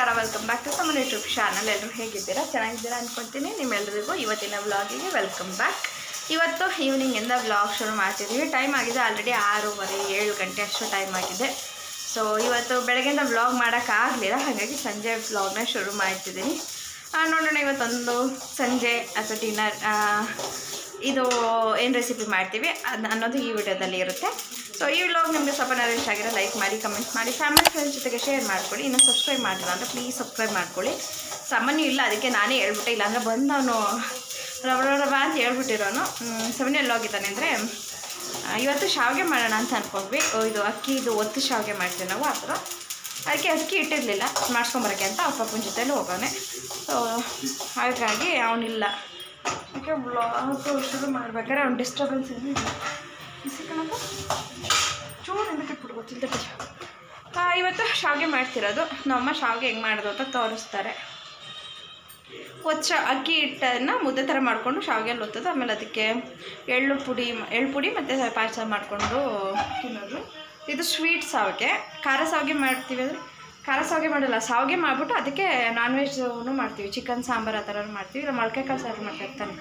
ನಮಸ್ಕಾರ welcome back to ಸಮನ್ YouTube channel ಎಲ್ಲರೂ ಹೇಗಿದ್ದೀರಾ ಚೆನ್ನಾಗಿದ್ದೀರಾ ಅಂದ್ಕೊತೀನಿ ನಿಮ್ಮೆಲ್ಲರಿಗೂ ಇವತ್ತಿನ ವ್ಲಾಗಿಗೆ ವೆಲ್ಕಮ್ ಬ್ಯಾಕ್ ಇವತ್ತು ಈವ್ನಿಂಗಿಂದ ವ್ಲಾಗ್ ಶುರು ಮಾಡ್ತಿದ್ದೀವಿ ಟೈಮ್ ಆಗಿದೆ ಆಲ್ರೆಡಿ ಆರೂವರೆ ಏಳು ಗಂಟೆ ಅಷ್ಟು ಟೈಮ್ ಆಗಿದೆ ಸೊ ಇವತ್ತು ಬೆಳಗ್ಗೆಯಿಂದ ವ್ಲಾಗ್ ಮಾಡೋಕ್ಕಾಗಲಿಲ್ಲ ಹಾಗಾಗಿ ಸಂಜೆ ವ್ಲಾಗ್ನ ಶುರು ಮಾಡ್ತಿದ್ದೀನಿ ಆ, ನೋಡೋಣ ಇವತ್ತೊಂದು ಸಂಜೆ ಅಥವಾ ಡಿನ್ನರ್ ಇದು ಏನು ರೆಸಿಪಿ ಮಾಡ್ತೀವಿ ಅದು ಅನ್ನೋದು ಈ ವಿಡಿಯೋದಲ್ಲಿ ಇರುತ್ತೆ ಸೊ ಈ ವ್ಲಾಗ್ ನಿಮಗೆ ಸ್ವಲ್ಪ ಏನಾದ್ರು ಇಷ್ಟ ಆಗಿರೋ ಲೈಕ್ ಮಾಡಿ ಕಮೆಂಟ್ ಮಾಡಿ ಫ್ಯಾಮಿಲಿ ಫ್ರೆಂಡ್ಸ್ ಜೊತೆಗೆ ಶೇರ್ ಮಾಡ್ಕೊಳ್ಳಿ ಇನ್ನು ಸಬ್ಸ್ಕ್ರೈಬ್ ಮಾಡಿಲ್ಲ ಅಂದರೆ ಪ್ಲೀಸ್ ಸಬ್ಸ್ಕ್ರೈಬ್ ಮಾಡ್ಕೊಳ್ಳಿ ಸಾಮಾನ್ಯ ಇಲ್ಲ ಅದಕ್ಕೆ ನಾನೇ ಹೇಳ್ಬಿಟ್ಟೆ ಇಲ್ಲಾಂದರೆ ಬಂದು ಅವನು ರವ ರವ ಅಂತ ಹೇಳ್ಬಿಟ್ಟಿರೋನು ಸೆವೆನಲ್ಲಿ ಹೋಗಿದ್ದಾನೆ ಅಂದರೆ ಇವತ್ತು ಶಾವಿಗೆ ಮಾಡೋಣ ಅಂತ ಅಂದ್ಕೊಂಡ್ವಿ ಓ, ಇದು ಅಕ್ಕಿ ಇದು ಒತ್ತು ಶಾವಿಗೆ ಮಾಡ್ತೀವಿ ನಾವು ಆ ಥರ ಅದಕ್ಕೆ ಅಕ್ಕಿ ಇಟ್ಟಿರಲಿಲ್ಲ ಮಾಡಿಸ್ಕೊಂಬರೋಕ್ಕೆ ಅಂತ ಅವ್ರ ಪಪ್ಪನ ಜೊತೆಲೂ ಹೋಗೋನೆ ಸೊ ಹಾಗಾಗಿ ಅವನಿಲ್ಲ ಅದಕ್ಕೆ ಬ್ಲಾಗ್ ಶುರು ಮಾಡ್ಬೇಕಾದ್ರೆ ಅವ್ನು ಡಿಸ್ಟರ್ಬೆನ್ಸ್ ಏನೂ ಇಲ್ಲ ಸಿಕ್ಕಣಪ್ಪ ಚೂರು ಹಿಂದಕ್ಕೆ ಇಟ್ಬಿಟ್ಟು ಗೊತ್ತಿಲ್ಲ ಇವತ್ತು ಶಾವಿಗೆ ಮಾಡ್ತಿರೋದು ನಮ್ಮಮ್ಮ ಶಾವಿಗೆ ಹೆಂಗೆ ಮಾಡೋದು ಅಂತ ತೋರಿಸ್ತಾರೆ ಒಚ್ಚ ಅಕ್ಕಿ ಹಿಟ್ಟನ್ನು ಮುದ್ದೆ ಥರ ಮಾಡಿಕೊಂಡು ಶಾವಿಗೆಲ್ಲಿ ಒತ್ತೋದು ಆಮೇಲೆ ಅದಕ್ಕೆ ಎಳ್ಳು ಪುಡಿ ಎಳ್ಳು ಪುಡಿ ಮತ್ತು ಪಾಯಸ ಮಾಡಿಕೊಂಡು ತಿನ್ನೋದು ಇದು ಸ್ವೀಟ್ ಸಾವಿಗೆ ಖಾರ ಸಾವಿಗೆ ಮಾಡ್ತೀವಿ ಅಂದರೆ ಖಾರ ಸಾವಿಗೆ ಮಾಡಲ್ಲ ಸಾವಿಗೆ ಮಾಡಿಬಿಟ್ಟು ಅದಕ್ಕೆ ನಾನ್ ವೆಜ್ನು ಮಾಡ್ತೀವಿ ಚಿಕನ್ ಸಾಂಬಾರು ಆ ಥರ ಮಾಡ್ತೀವಿ ಇಲ್ಲ ಮೊಳಕೆ ಕಾಳು ಸಾರು ಮಾಡ್ತಿರ್ತಾನೆ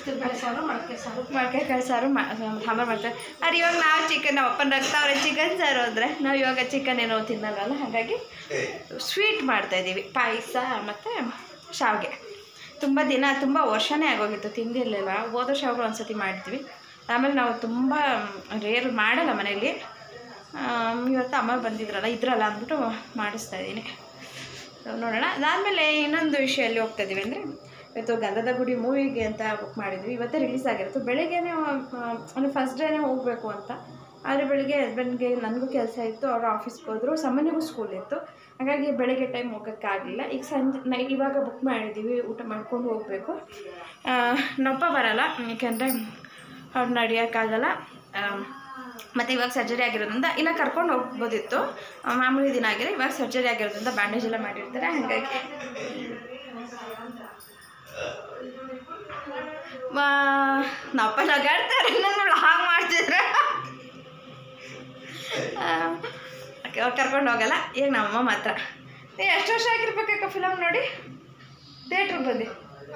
ಮೊಳಕೆ ಕಾಳು ಸಾರು ಮಾ ಸಾಂಬಾರು ಮಾಡ್ತಾರೆ ಆದರೆ ಇವಾಗ ನಾವು ಚಿಕನ್ ನಮ್ಮ ಅಪ್ಪನ ರಕ್ತ ಅವರೇ ಚಿಕನ್ ಸಾರು ಅಂದರೆ ನಾವು ಇವಾಗ ಚಿಕನ್ ಏನೋ ತಿನ್ನಲ್ವಲ್ಲ ಹಾಗಾಗಿ ಸ್ವೀಟ್ ಮಾಡ್ತಾಯಿದ್ದೀವಿ ಪಾಯಸ ಮತ್ತು ಶಾವಿಗೆ ತುಂಬ ದಿನ ತುಂಬ ವರ್ಷನೇ ಆಗೋಗಿತ್ತು ತಿಂದಿರಲಿಲ್ಲ ಹೋದ ಶಾವಿಗೆ ಒಂದು ಸತಿ ಮಾಡ್ತೀವಿ ಆಮೇಲೆ ನಾವು ತುಂಬ ರೇರ್ ಮಾಡಲ್ಲ ಮನೇಲಿ ಆಮ್, ಇವತ್ತು ಅಮ್ಮ ಬಂದಿದ್ರಲ್ಲ ಇದ್ರಲ್ಲ ಅಂದ್ಬಿಟ್ಟು ಮಾಡಿಸ್ತಾ ಇದ್ದೀನಿ ನೋಡೋಣ ಅದಾದಮೇಲೆ ಇನ್ನೊಂದು ವಿಷಯಲ್ಲಿ ಹೋಗ್ತಾ ಇದ್ದೀವಿ ಅಂದರೆ ಇವತ್ತು ಗಂಧದ ಗುಡಿ ಮೂವಿಗೆ ಅಂತ ಬುಕ್ ಮಾಡಿದ್ವಿ ಇವತ್ತೇ ರಿಲೀಸ್ ಆಗಿರುತ್ತೆ ಬೆಳಿಗ್ಗೆನೇ ಅಂದರೆ ಫಸ್ಟ್ ಡೇನೇ ಹೋಗಬೇಕು ಅಂತ ಆದರೆ ಬೆಳಿಗ್ಗೆ ಹಸ್ಬೆಂಡ್ಗೆ ನನಗೂ ಕೆಲಸ ಇತ್ತು ಅವರು ಆಫೀಸ್ಗೆ ಹೋದರು ಸಾಮಾನ್ಯಗೂ ಸ್ಕೂಲ್ ಇತ್ತು ಹಾಗಾಗಿ ಬೆಳಗ್ಗೆ ಟೈಮ್ ಹೋಗೋಕ್ಕಾಗಲಿಲ್ಲ ಈಗ ಸಂಜೆ ನೈ ಇವಾಗ ಬುಕ್ ಮಾಡಿದ್ದೀವಿ ಊಟ ಮಾಡ್ಕೊಂಡು ಹೋಗಬೇಕು ನೊಪ್ಪ ಬರಲ್ಲ ಏಕೆಂದರೆ ಅವ್ರು ನಡೆಯೋಕ್ಕಾಗಲ್ಲ ಮತ್ತು ಇವಾಗ ಸರ್ಜರಿ ಆಗಿರೋದ್ರಿಂದ ಇಲ್ಲ ಕರ್ಕೊಂಡು ಹೋಗ್ಬೋದಿತ್ತು ಆ, ಮಾಮೂಲಿ ದಿನ ಆಗಿದೆ ಇವಾಗ ಸರ್ಜರಿ ಆಗಿರೋದ್ರಿಂದ ಬ್ಯಾಂಡೇಜ್ ಎಲ್ಲ ಮಾಡಿರ್ತಾರೆ ಹಾಗಾಗಿ ನಪ್ಪ ನಗಾಡ್ತಾರೆ ನನ್ನ ಹಾಗೆ ಮಾಡ್ತಿದ್ರೆ ಅವ್ರು ಕರ್ಕೊಂಡು ಹೋಗಲ್ಲ ಈಗ ನಮ್ಮಮ್ಮ ಮಾತ್ರ ಏ ಎಷ್ಟು ವರ್ಷ ಆಗಿರ್ಬೇಕಕ್ಕ ಫಿಲಮ್ ನೋಡಿ ಥಿಯೇಟ್ರಿಗೆ ಬಂದು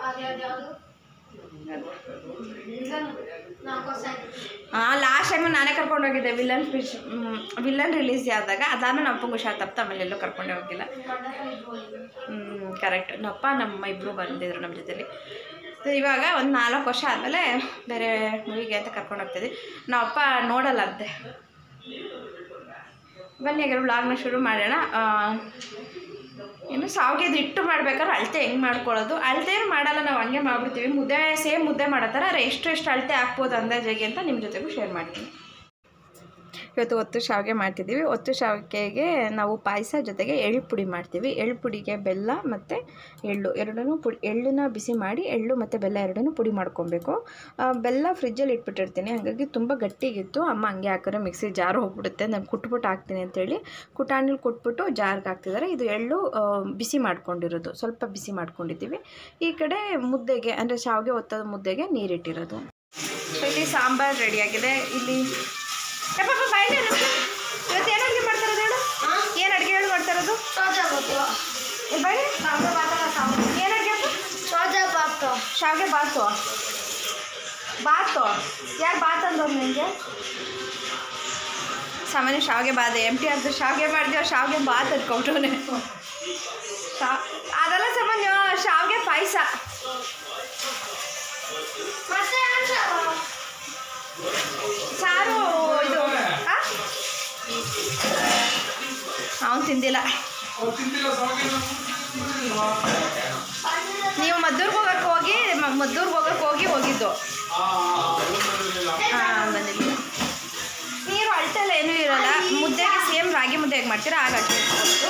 ಹಾಂ ಲಾಸ್ಟ್ ಟೈಮು ನಾನೇ ಕರ್ಕೊಂಡು ಹೋಗಿದ್ದೆ ವಿಲನ್ ಫಿಶ್ ವಿಲನ್ ರಿಲೀಸ್ ಆದಾಗ ಅದಾದ್ಮೇಲೆ ನಮ್ಮ ಅಪ್ಪಂಗೆ ಹುಷಾರ್ ತಪ್ಪ ಆಮೇಲೆ ಎಲ್ಲೂ ಕರ್ಕೊಂಡೇ ಹೋಗಿಲ್ಲ ಹ್ಞೂ ಕರೆಕ್ಟ್ ನಪ್ಪ ನಮ್ಮ ಇಬ್ಬರು ಬಂದಿದ್ರು ನಮ್ಮ ಜೊತೆಲಿ ಸೊ ಇವಾಗ ಒಂದು ನಾಲ್ಕು ವರ್ಷ ಆದಮೇಲೆ ಬೇರೆ ಮೂವಿಗೆ ಅಂತ ಕರ್ಕೊಂಡು ಹೋಗ್ತಿದ್ವಿ ನಮ್ಮ ಅಪ್ಪ ನೋಡಲ್ಲ ಅಂತೆ ಬನ್ನಿ ಹಾಗಾದ್ರೆ ವ್ಲಾಗ್ನ ಶುರು ಮಾಡೋಣ ಆ, ಇನ್ನು ಸಾವಿಗೆದು ಹಿಟ್ಟು ಮಾಡ್ಬೇಕಾದ್ರೆ ಅಳತೆ ಹೆಂಗೆ ಮಾಡ್ಕೊಳ್ಳೋದು ಅಳತೆ ಏನು ಮಾಡಲ್ಲ ನಾವು ಹಂಗೆ ಮಾಡ್ಬಿಡ್ತೀವಿ ಮುದ್ದೆ ಸೇಮ್ ಮುದ್ದೆ ಮಾಡೋ ಥರ ಆದರೆ ಎಷ್ಟು ಎಷ್ಟು ಅಳತೆ ಹಾಕ್ಬೋದು ಅಂದಾಜಾಗಿ ಅಂತ ನಿಮ್ಮ ಜೊತೆಗೂ ಶೇರ್ ಮಾಡ್ತೀನಿ ಇವತ್ತು ಒತ್ತು ಶಾವಿಗೆ ಮಾಡ್ತಿದ್ದೀವಿ ಒತ್ತು ಶಾವಿಗೆಗೆ ನಾವು ಪಾಯಸ ಜೊತೆಗೆ ಎಳ್ಳು ಪುಡಿ ಮಾಡ್ತೀವಿ ಎಳ್ಳು ಪುಡಿಗೆ ಬೆಲ್ಲ ಮತ್ತು ಎಳ್ಳು ಎರಡನ್ನೂ ಪುಡಿ ಎಳ್ಳನ್ನ ಬಿಸಿ ಮಾಡಿ ಎಳ್ಳು ಮತ್ತು ಬೆಲ್ಲ ಎರಡನ್ನೂ ಪುಡಿ ಮಾಡ್ಕೊಬೇಕು ಆ, ಬೆಲ್ಲ ಫ್ರಿಜ್ಜಲ್ಲಿ ಇಟ್ಬಿಟ್ಟಿರ್ತೀನಿ ಹಾಗಾಗಿ ತುಂಬ ಗಟ್ಟಿಗಿತ್ತು ಅಮ್ಮ ಹಂಗೆ ಹಾಕಿದ್ರೆ ಮಿಕ್ಸಿ ಜಾರು ಹೋಗ್ಬಿಡುತ್ತೆ ನಾನು ಕುಟ್ಬಿಟ್ಟು ಹಾಕ್ತೀನಿ ಅಂತೇಳಿ ಕುಟಾಣಿಲಿ ಕುಟ್ಬಿಟ್ಟು ಜಾರ್ಗೆ ಹಾಕ್ತಿದ್ದಾರೆ ಇದು ಎಳ್ಳು ಆ, ಬಿಸಿ ಮಾಡ್ಕೊಂಡಿರೋದು ಸ್ವಲ್ಪ ಬಿಸಿ ಮಾಡ್ಕೊಂಡಿದ್ದೀವಿ ಈ ಕಡೆ ಮುದ್ದೆಗೆ ಅಂದರೆ ಶಾವಿಗೆ ಒತ್ತದ ಮುದ್ದೆಗೆ ನೀರಿಟ್ಟಿರೋದು ಸೊ ಇಲ್ಲಿ ಸಾಂಬಾರು ರೆಡಿಯಾಗಿದೆ ಇಲ್ಲಿ ಯಪ್ಪಪ್ಪ ಬಾಯಿಲೆ ಇರುತ್ತೆ. ಇವತ್ತು ಏನು ಅಡುಗೆ ಮಾಡ್ತಾರದು ಹೇಳು ಏನು ಅಡುಗೆ ಹೇಳು ಮಾಡ್ತಾರದು ಇಲ್ಲಿ ಬಾಯಿ ಏನು ಅಡುಗೆ ಶಾವಿಗೆ ಬಾತು ಬಾತು ಯಾರು ಬಾತ್ ಅಂದವ್ರು ನಿಮಗೆ ಸಾಮಾನ್ಯ ಶಾವಿಗೆ ಬಾದೆ ಎಮ್ ಟಿ ಆರ್ದು ಶಾವಿಗೆ ಮಾಡಿದ್ವಿ ಶಾವಿಗೆ ಬಾತ್ ಅಂದ್ಕೊಂಡ್ರೆ ಶಾ ಅದೆಲ್ಲ ಸಾಮಾನ್ಯ ಶಾವಿಗೆ ಪಾಯಸ ಸಾರು ಇದು ಅವನು ತಿಂದಿಲ್ಲ ನೀವು ಮದ್ದೂರ್ಗೆ ಹೋಗಕ್ಕೆ ಹೋಗಿ ಮ- ಮದ್ದೂರ್ಗೆ ಹೋಗಕ್ಕೆ ಹೋಗಿ ಹೋಗಿದ್ದು ಹಾಂ ಬಂದಿಲ್ಲ ನೀರು ಅಳ್ತೆಲ್ಲ ಏನೂ ಇರಲ್ಲ ಮುದ್ದೆಗೆ ಸೇಮ್ ರಾಗಿ ಮುದ್ದೆ ಹೇಗೆ ಮಾಡ್ತೀರಾ ಆಗ ಅಳ್ತೆ ಇಟ್ಕೊಬೇಕು.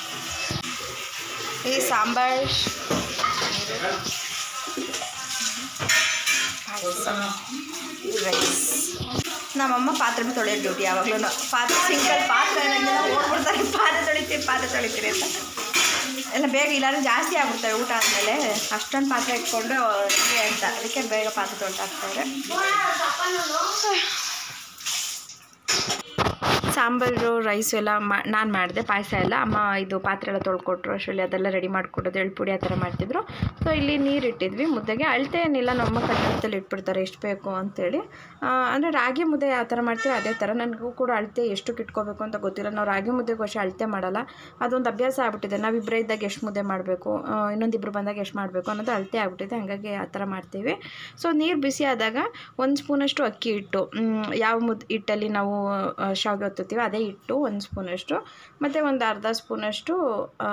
ಈ ಸಾಂಬಾರ್ ರೈಸ್ ನಮ್ಮಮ್ಮ ಪಾತ್ರೆ ತೊಳೆಯೋ ಡ್ಯೂಟಿ ಯಾವಾಗಲೂ ಪಾತ್ರೆ ಸಿಂಗಲ್ ಪಾತ್ರೆ ಹೋಗ್ಬಿಡ್ತಾರೆ ಪಾತ್ರೆ ತೊಳಿತೀವಿ ಪಾತ್ರೆ ತೊಳಿತೀರಿ ಅಂತ ಎಲ್ಲ ಬೇಗ ಇಲ್ಲಾಂದ್ರೆ ಜಾಸ್ತಿ ಆಗ್ಬಿಡ್ತಾರೆ ಊಟ ಆದಮೇಲೆ ಅಷ್ಟೊಂದು ಪಾತ್ರೆ ಇಟ್ಕೊಂಡು ಹೀಗೆ ಅಂತ ಅದಕ್ಕೆ ಬೇಗ ಪಾತ್ರೆ ತೊಳ್ತಾ ಇರ್ತಾರೆ ಸಾಂಬಾರು ರೈಸ್ ಎಲ್ಲ ಮಾ ನಾನು ಮಾಡಿದೆ ಪಾಯಸ ಎಲ್ಲ ಅಮ್ಮ ಇದು ಪಾತ್ರೆ ಎಲ್ಲ ತೊಳ್ಕೊಟ್ರು ಅಷ್ಟರಲ್ಲಿ ಅದೆಲ್ಲ ರೆಡಿ ಮಾಡಿಕೊಡೋದು ಎಳ್ಪುಡಿ ಆ ಥರ ಮಾಡ್ತಿದ್ರು ಸೊ ಇಲ್ಲಿ ನೀರು ಇಟ್ಟಿದ್ವಿ ಮುದ್ದೆಗೆ ಅಳತೆ ಏನಿಲ್ಲ ನಮ್ಮ ಕನ್ನಡದಲ್ಲಿ ಇಟ್ಬಿಡ್ತಾರೆ ಎಷ್ಟು ಬೇಕು ಅಂತೇಳಿ ಅಂದರೆ ರಾಗಿ ಮುದ್ದೆ ಯಾವ ಥರ ಮಾಡ್ತೀವಿ ಅದೇ ಥರ ನನಗೂ ಕೂಡ ಅಳತೆ ಎಷ್ಟು ಇಟ್ಕೋಬೇಕು ಅಂತ ಗೊತ್ತಿಲ್ಲ ನಾವು ರಾಗಿ ಮುದ್ದೆಗೂ ಅಷ್ಟೇ ಅಳತೆ ಮಾಡಲ್ಲ ಅದೊಂದು ಅಭ್ಯಾಸ ಆಗ್ಬಿಟ್ಟಿದೆ ನಾವು ಇಬ್ಬರೇ ಇದ್ದಾಗ ಎಷ್ಟು ಮುದ್ದೆ ಮಾಡಬೇಕು ಇನ್ನೊಂದಿಬ್ರು ಬಂದಾಗ ಎಷ್ಟು ಮಾಡಬೇಕು ಅನ್ನೋದು ಅಳತೆ ಆಗ್ಬಿಟ್ಟಿದೆ ಹಾಗಾಗಿ ಆ ಥರ ಮಾಡ್ತೀವಿ ಸೊ ನೀರು ಬಿಸಿ ಆದಾಗ ಒಂದು ಸ್ಪೂನಷ್ಟು ಅಕ್ಕಿ ಹಿಟ್ಟು ಮ್, ಯಾವ ಮುದ್ ಹಿಟ್ಟಲ್ಲಿ ನಾವು ಆ, ಶಾವಿಗೆ ಒತ್ತುತ್ತೀವಿ ಅದೇ ಹಿಟ್ಟು ಒಂದು ಸ್ಪೂನಷ್ಟು ಮತ್ತು ಒಂದು ಅರ್ಧ ಸ್ಪೂನಷ್ಟು ಆ,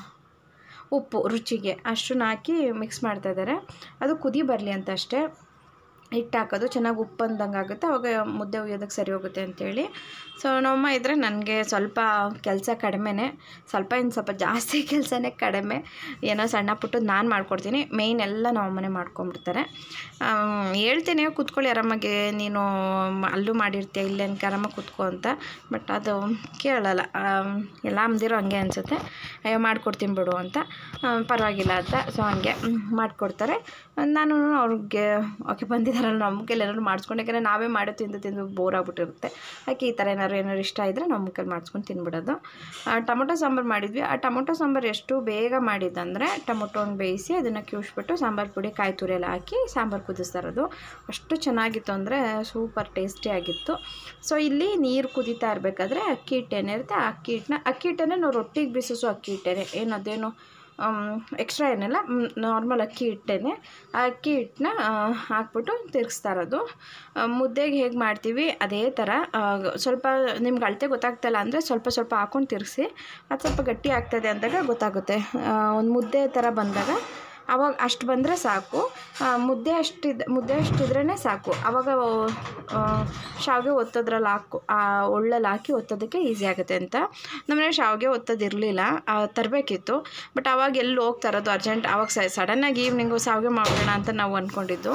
ಉಪ್ಪು ರುಚಿಗೆ ಅಷ್ಟನ್ನ ಹಾಕಿ ಮಿಕ್ಸ್ ಮಾಡ್ತಾ ಇದ್ದಾರೆ ಅದು ಕುದಿ ಬರಲಿ ಅಂತ ಅಷ್ಟೇ ಹಿಟ್ಟು ಹಾಕೋದು ಚೆನ್ನಾಗಿ ಉಪ್ಪು ಅಂದಂಗೆ ಆಗುತ್ತೆ ಅವಾಗ ಮುದ್ದೆ ಉಯ್ಯೋದಕ್ಕೆ ಸರಿ ಹೋಗುತ್ತೆ ಅಂತೇಳಿ ಸೊ ನಮ್ಮಮ್ಮ ಇದ್ದರೆ ನನಗೆ ಸ್ವಲ್ಪ ಕೆಲಸ ಕಡಿಮೆನೇ ಸ್ವಲ್ಪ ಇನ್ನು ಸ್ವಲ್ಪ ಜಾಸ್ತಿ ಕೆಲಸನೇ ಕಡಿಮೆ ಏನೋ ಸಣ್ಣ ಪುಟ್ಟದ್ದು ನಾನು ಮಾಡ್ಕೊಡ್ತೀನಿ ಮೇಯ್ನ್ ಎಲ್ಲ ನಮ್ಮಮ್ಮನೇ ಮಾಡ್ಕೊಂಬಿಡ್ತಾರೆ ಆಮ್, ಹೇಳ್ತೀನಿ ಕೂತ್ಕೊಳ್ಳಿ ಆರಾಮಾಗಿ ನೀನು ಮ- ಅಲ್ಲೂ ಮಾಡಿರ್ತೀಯ ಇಲ್ಲೇ ಅನ್ಕ ಆರಾಮಾಗಿ ಕೂತ್ಕೊ ಅಂತ ಬಟ್ ಅದು ಕೇಳಲ್ಲ ಆಮ್, ಎಲ್ಲ ಅಮ್ದಿರೋ ಹಂಗೆ ಅನಿಸುತ್ತೆ ಅಯ್ಯೋ ಮಾಡ್ಕೊಡ್ತೀನಿ ಬಿಡು ಅಂತ ಆ, ಪರವಾಗಿಲ್ಲ ಅಂತ ಸೊ ಹಂಗೆ ಹ್ಮ್, ಮಾಡಿಕೊಡ್ತಾರೆ ನಾನು ಅವ್ರಿಗೆ ಓಕೆ ಬಂದಿದ್ದಾರಲ್ಲ ನಮ್ಮ ಕೈಲಿ ಏನಾದ್ರು ಮಾಡಿಸ್ಕೊಂಡು ಯಾಕಂದರೆ ನಾವೇ ಮಾಡೋ ತಿಂದು ತಿಂದು ಬೋರ್ ಆಗ್ಬಿಟ್ಟಿರುತ್ತೆ ಯಾಕೆ ಈ ಥರ ಏನಾದ್ರು ಏನಾದ್ರು ಇಷ್ಟ ಇದ್ದರೆ ನಮ್ಮ ಕೈಲಿ ಮಾಡಿಸ್ಕೊಂಡು ತಿನ್ಬಿಡೋದು ಆ, ಟೊಮೊಟೊ ಸಾಂಬಾರು ಮಾಡಿದ್ವಿ ಆ ಟೊಮೊಟೊ ಸಾಂಬಾರು ಎಷ್ಟು ಬೇಗ ಮಾಡಿದ್ದಂದರೆ ಟೊಮೊಟೊನ ಬೇಯಿಸಿ ಅದನ್ನು ಕಿವುಚ್ಬಿಟ್ಟು ಸಾಂಬಾರು ಪುಡಿ ಕಾಯಿ ತುರಿ ಎಲ್ಲ ಹಾಕಿ ಸಾಂಬಾರು ಕುದಿಸ್ತಾ ಇರೋದು ಅಷ್ಟು ಚೆನ್ನಾಗಿತ್ತು ಅಂದರೆ ಸೂಪರ್ ಟೇಸ್ಟಿಯಾಗಿತ್ತು ಸೊ ಇಲ್ಲಿ ನೀರು ಕುದೀತಾ ಇರಬೇಕಾದ್ರೆ ಅಕ್ಕಿ ಹಿಟ್ಟು ಏನಿರುತ್ತೆ ಆ ಅಕ್ಕಿ ಹಿಟ್ಟನ್ನ ಅಕ್ಕಿ ಹಿಟ್ಟನ್ನೇ ನಾವು ರೊಟ್ಟಿಗೆ ಬಿಸಿಸೋ ಅಕ್ಕಿ ಹಿಟ್ಟೇನೆ ಏನು ಅದೇನು ಎಕ್ಸ್ಟ್ರಾ ಏನಿಲ್ಲ ನಾರ್ಮಲ್ ಅಕ್ಕಿ ಹಿಟ್ಟೇನೆ ಆ ಅಕ್ಕಿ ಹಿಟ್ಟನ್ನ ಹಾಕ್ಬಿಟ್ಟು ತಿರುಗಿಸ್ತಾ ಇರೋದು ಆ, ಮುದ್ದೆಗೆ ಹೇಗೆ ಮಾಡ್ತೀವಿ ಅದೇ ಥರ ಆ, ಸ್ವಲ್ಪ ನಿಮ್ಗೆ ಅಳತೆ ಗೊತ್ತಾಗ್ತಾಯಿಲ್ಲ ಅಂದರೆ ಸ್ವಲ್ಪ ಸ್ವಲ್ಪ ಹಾಕ್ಕೊಂಡು ತಿರುಗಿಸಿ ಅದು ಸ್ವಲ್ಪ ಗಟ್ಟಿ ಆಗ್ತದೆ ಅಂದಾಗ ಗೊತ್ತಾಗುತ್ತೆ ಒಂದು ಮುದ್ದೆ ಥರ ಬಂದಾಗ ಅವಾಗ ಅಷ್ಟು ಬಂದರೆ ಸಾಕು ಆ, ಮುದ್ದೆ ಅಷ್ಟಿದ್ ಮುದ್ದೆ ಅಷ್ಟಿದ್ರೇ ಸಾಕು ಆವಾಗ ಆ, ಶಾವಿಗೆ ಒತ್ತೋದ್ರಲ್ಲಿ ಹಾಕು ಆ ಒಳ್ಳಲ್ಲಿ ಹಾಕಿ ಒತ್ತೋದಕ್ಕೆ ಈಸಿ ಆಗುತ್ತೆ ಅಂತ ನಮ್ಮನೆ ಶಾವಿಗೆ ಒತ್ತೋದಿರಲಿಲ್ಲ ತರಬೇಕಿತ್ತು ಬಟ್ ಅವಾಗ ಎಲ್ಲಿ ಹೋಗ್ತಾ ಇರೋದು ಅರ್ಜೆಂಟ್ ಅವಾಗ ಸಡನ್ನಾಗಿ ಈವ್ನಿಂಗು ಶಾವಿಗೆ ಮಾಡೋಣ ಅಂತ ನಾವು ಅಂದ್ಕೊಂಡಿದ್ದು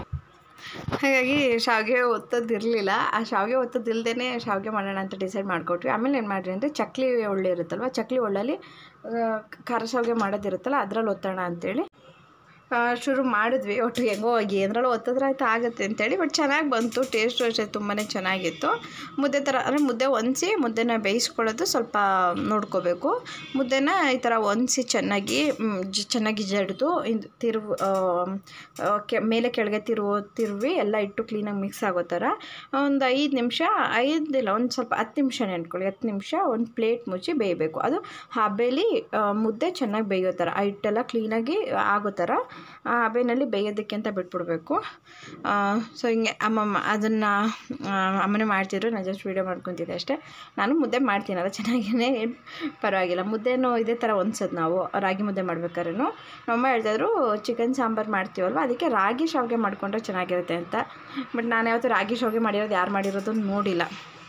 ಹಾಗಾಗಿ ಶಾವಿಗೆ ಒತ್ತೋದಿರಲಿಲ್ಲ ಆ ಶಾವಿಗೆ ಒತ್ತೋದಿಲ್ದೇ ಶಾವಿಗೆ ಮಾಡೋಣ ಅಂತ ಡಿಸೈಡ್ ಮಾಡಿಕೊಟ್ವಿ ಆಮೇಲೆ ಏನು ಮಾಡಿರಿ ಅಂದರೆ ಚಕ್ಲಿ ಒಳ್ಳೆ ಇರುತ್ತಲ್ವ ಚಕ್ಲಿ ಒಳ್ಳಲ್ಲಿ ಆ, ಖಾರ ಶಾವಿಗೆ ಮಾಡೋದಿರುತ್ತಲ್ಲ ಅದರಲ್ಲಿ ಒತ್ತೋಣ ಅಂತೇಳಿ ಆ, ಶುರು ಮಾಡಿದ್ವಿ ಒಟ್ಟು ಹೆಂಗೋ ಏನರಲ್ಲೂ ಒತ್ತಿದ್ರೆ ಆಯ್ತು ಆಗುತ್ತೆ ಅಂತೇಳಿ ಬಟ್ ಚೆನ್ನಾಗಿ ಬಂತು ಟೇಸ್ಟು ಅಷ್ಟೇ ತುಂಬಾ ಚೆನ್ನಾಗಿತ್ತು ಮುದ್ದೆ ಥರ ಅಂದರೆ ಮುದ್ದೆ ಒನ್ಸಿ ಮುದ್ದೆನ ಬೇಯಿಸ್ಕೊಳ್ಳೋದು ಸ್ವಲ್ಪ ನೋಡ್ಕೋಬೇಕು ಮುದ್ದೆನ ಈ ಥರ ಒನ್ಸಿ ಚೆನ್ನಾಗಿ ಮ್, ಜ- ಚೆನ್ನಾಗಿ ಜಡ್ದು ಇದು ತಿರುವು ಆ, ಆ, ಕೆ ಮೇಲೆ ಕೆಳಗೆ ತಿರುವು ತಿರುವಿ ಎಲ್ಲ ಇಟ್ಟು ಕ್ಲೀನಾಗಿ ಮಿಕ್ಸ್ ಆಗೋ ಥರ ಒಂದು ಐದು ನಿಮಿಷ ಐದಿಲ್ಲ ಒಂದು ಸ್ವಲ್ಪ ಹತ್ತು ನಿಮಿಷ ನೆನ್ಕೊಳ್ಳಿ ಹತ್ತು ನಿಮಿಷ ಒಂದು ಪ್ಲೇಟ್ ಮುಚ್ಚಿ ಬೇಯಬೇಕು ಅದು ಹಬೆಲಿ ಆ, ಮುದ್ದೆ ಚೆನ್ನಾಗಿ ಬೇಯೋ ಥರ ಆ ಹಿಟ್ಟೆಲ್ಲ ಕ್ಲೀನಾಗಿ ಆಗೋ ಥರ ಆ ಹಬೆನಲ್ಲಿ ಬೇಯೋದಕ್ಕೆ ಅಂತ ಬಿಟ್ಬಿಡ್ಬೇಕು ಸೊ ಹಿಂಗೆ ಅಮ್ಮಮ್ಮ ಅದನ್ನು ಅಮ್ಮನೇ ಮಾಡ್ತಿದ್ರು ನಾನು ಜಸ್ಟ್ ವೀಡಿಯೋ ಮಾಡ್ಕೊತಿದ್ದೆ ಅಷ್ಟೇ ನಾನು ಮುದ್ದೆ ಮಾಡ್ತೀನಲ್ಲ ಚೆನ್ನಾಗೇ ಪರವಾಗಿಲ್ಲ ಮುದ್ದೆನೂ ಇದೇ ಥರ ಹೊಂದ್ಸೋದು ನಾವು ರಾಗಿ ಮುದ್ದೆ ಮಾಡ್ಬೇಕಾದ್ರೂ ನಮ್ಮಮ್ಮ ಹೇಳ್ತಾಯಿದ್ರು ಚಿಕನ್ ಸಾಂಬಾರು ಮಾಡ್ತೀವಲ್ವ ಅದಕ್ಕೆ ರಾಗಿ ಶಾವಿಗೆ ಮಾಡಿಕೊಂಡ್ರೆ ಚೆನ್ನಾಗಿರುತ್ತೆ ಅಂತ ಬಟ್ ನಾನು ಯಾವತ್ತೂ ರಾಗಿ ಶಾವಿಗೆ ಮಾಡಿರೋದು ಯಾರು ಮಾಡಿರೋದು ನೋಡಿಲ್ಲ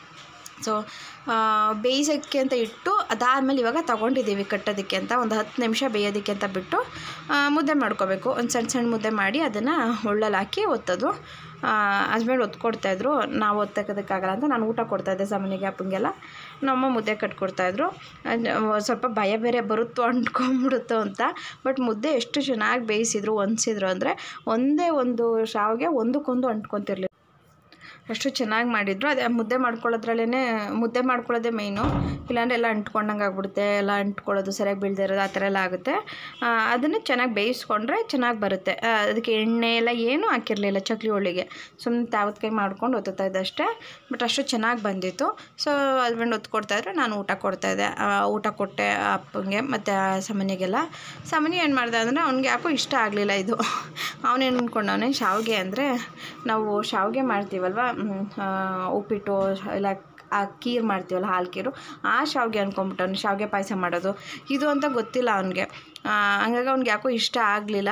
ಸೊ ಬೇಯಿಸೋಕ್ಕೆ ಅಂತ ಇಟ್ಟು ಅದಾದಮೇಲೆ ಇವಾಗ ತೊಗೊಂಡಿದ್ದೀವಿ ಕಟ್ಟೋದಕ್ಕೆ ಅಂತ ಒಂದು ಹತ್ತು ನಿಮಿಷ ಬೇಯೋದಕ್ಕೆ ಅಂತ ಬಿಟ್ಟು ಆ, ಮುದ್ದೆ ಮಾಡ್ಕೋಬೇಕು ಒಂದು ಸಣ್ಣ ಸಣ್ಣ ಮುದ್ದೆ ಮಾಡಿ ಅದನ್ನು ಒಳ್ಳಲ್ಲಿ ಹಾಕಿ ಒತ್ತೋದು ಹಸ್ಬೆಂಡ್ ಒತ್ಕೊಡ್ತಾಯಿದ್ರು ನಾವು ಒತ್ತಕ್ಕೋದಕ್ಕಾಗಲ್ಲ ಅಂತ ನಾನು ಊಟ ಕೊಡ್ತಾಯಿದ್ದೆ ಸಾಮಾನ್ಯಗೆ ಅಪ್ಪಂಗೆಲ್ಲ ನಮ್ಮ ಮುದ್ದೆ ಕಟ್ಕೊಡ್ತಾಯಿದ್ರು ಅದ್- ಸ್ವಲ್ಪ ಭಯ ಬೇರೆ ಬರುತ್ತೋ ಅಂಟ್ಕೊಂಬಿಡುತ್ತೋ ಅಂತ ಬಟ್ ಮುದ್ದೆ ಎಷ್ಟು ಚೆನ್ನಾಗಿ ಬೇಯಿಸಿದ್ರು ಹೊಂದ್ಸಿದ್ರು ಅಂದರೆ ಒಂದೇ ಒಂದು ಶಾವಿಗೆ ಒಂದಕ್ಕೊಂದು ಅಂಟ್ಕೊತಿರ್ಲಿಲ್ಲ ಅಷ್ಟು ಚೆನ್ನಾಗಿ ಮಾಡಿದ್ರು ಅದೇ ಮುದ್ದೆ ಮಾಡ್ಕೊಳ್ಳೋದ್ರಲ್ಲೇ ಮುದ್ದೆ ಮಾಡ್ಕೊಳ್ಳೋದೇ ಮೇಯ್ನು ಇಲ್ಲಾಂದ್ರೆ ಎಲ್ಲ ಅಂಟ್ಕೊಂಡಂಗೆ ಆಗ್ಬಿಡುತ್ತೆ ಎಲ್ಲ ಅಂಟ್ಕೊಳ್ಳೋದು ಸರಿಯಾಗಿ ಬೀಳದೇ ಇರೋದು ಆ ಥರ ಎಲ್ಲ ಆಗುತ್ತೆ ಆ, ಅದನ್ನು ಚೆನ್ನಾಗಿ ಬೇಯಿಸ್ಕೊಂಡ್ರೆ ಚೆನ್ನಾಗಿ ಬರುತ್ತೆ ಆ, ಅದಕ್ಕೆ ಎಣ್ಣೆ ಎಲ್ಲ ಏನೂ ಹಾಕಿರಲಿಲ್ಲ ಚಕ್ಲಿ ಒಳ್ಳಿಗೆ ಸುಮ್ಮನೆ ತಾವತ್ ಕೈ ಮಾಡ್ಕೊಂಡು ಒತ್ತುತ್ತಾ ಇದ್ದೆ ಅಷ್ಟೇ ಬಟ್ ಅಷ್ಟು ಚೆನ್ನಾಗಿ ಬಂದಿತ್ತು ಸೊ ಹಸ್ಬೆಂಡ್ ಒತ್ಕೊಡ್ತಾಯಿದ್ರು ನಾನು ಊಟ ಕೊಡ್ತಾಯಿದ್ದೆ ಆ, ಊಟ ಕೊಟ್ಟೆ ಅಪ್ಪಂಗೆ ಮತ್ತು ಸಾಮಾನ್ಯಗೆಲ್ಲ ಸಾಮಾನ್ಯ ಏನು ಮಾಡ್ದೆ ಅಂದರೆ ಅವ್ನಿಗೆ ಯಾಕೋ ಇಷ್ಟ ಆಗಲಿಲ್ಲ ಇದು ಅವನೇನು ಅಂದ್ಕೊಂಡವನೇ ಶಾವಿಗೆ ಅಂದರೆ ನಾವು ಶಾವಿಗೆ ಮಾಡ್ತೀವಲ್ವ ಮ್, ಆ, ಉಪ್ಪಿಟ್ಟು ಇಲ್ಲ ಆ ಕೀರು ಮಾಡ್ತೀವಲ್ಲ ಹಾಲು ಕೀರು ಆ ಶಾವಿಗೆ ಅಂದ್ಕೊಂಬಿಟ್ಟವ್ನು ಶಾವಿಗೆ ಪಾಯಸ ಮಾಡೋದು ಇದು ಅಂತ ಗೊತ್ತಿಲ್ಲ ಅವನಿಗೆ ಹಂಗಾಗಿ ಅವ್ನಿಗೆ ಯಾಕೋ ಇಷ್ಟ ಆಗಲಿಲ್ಲ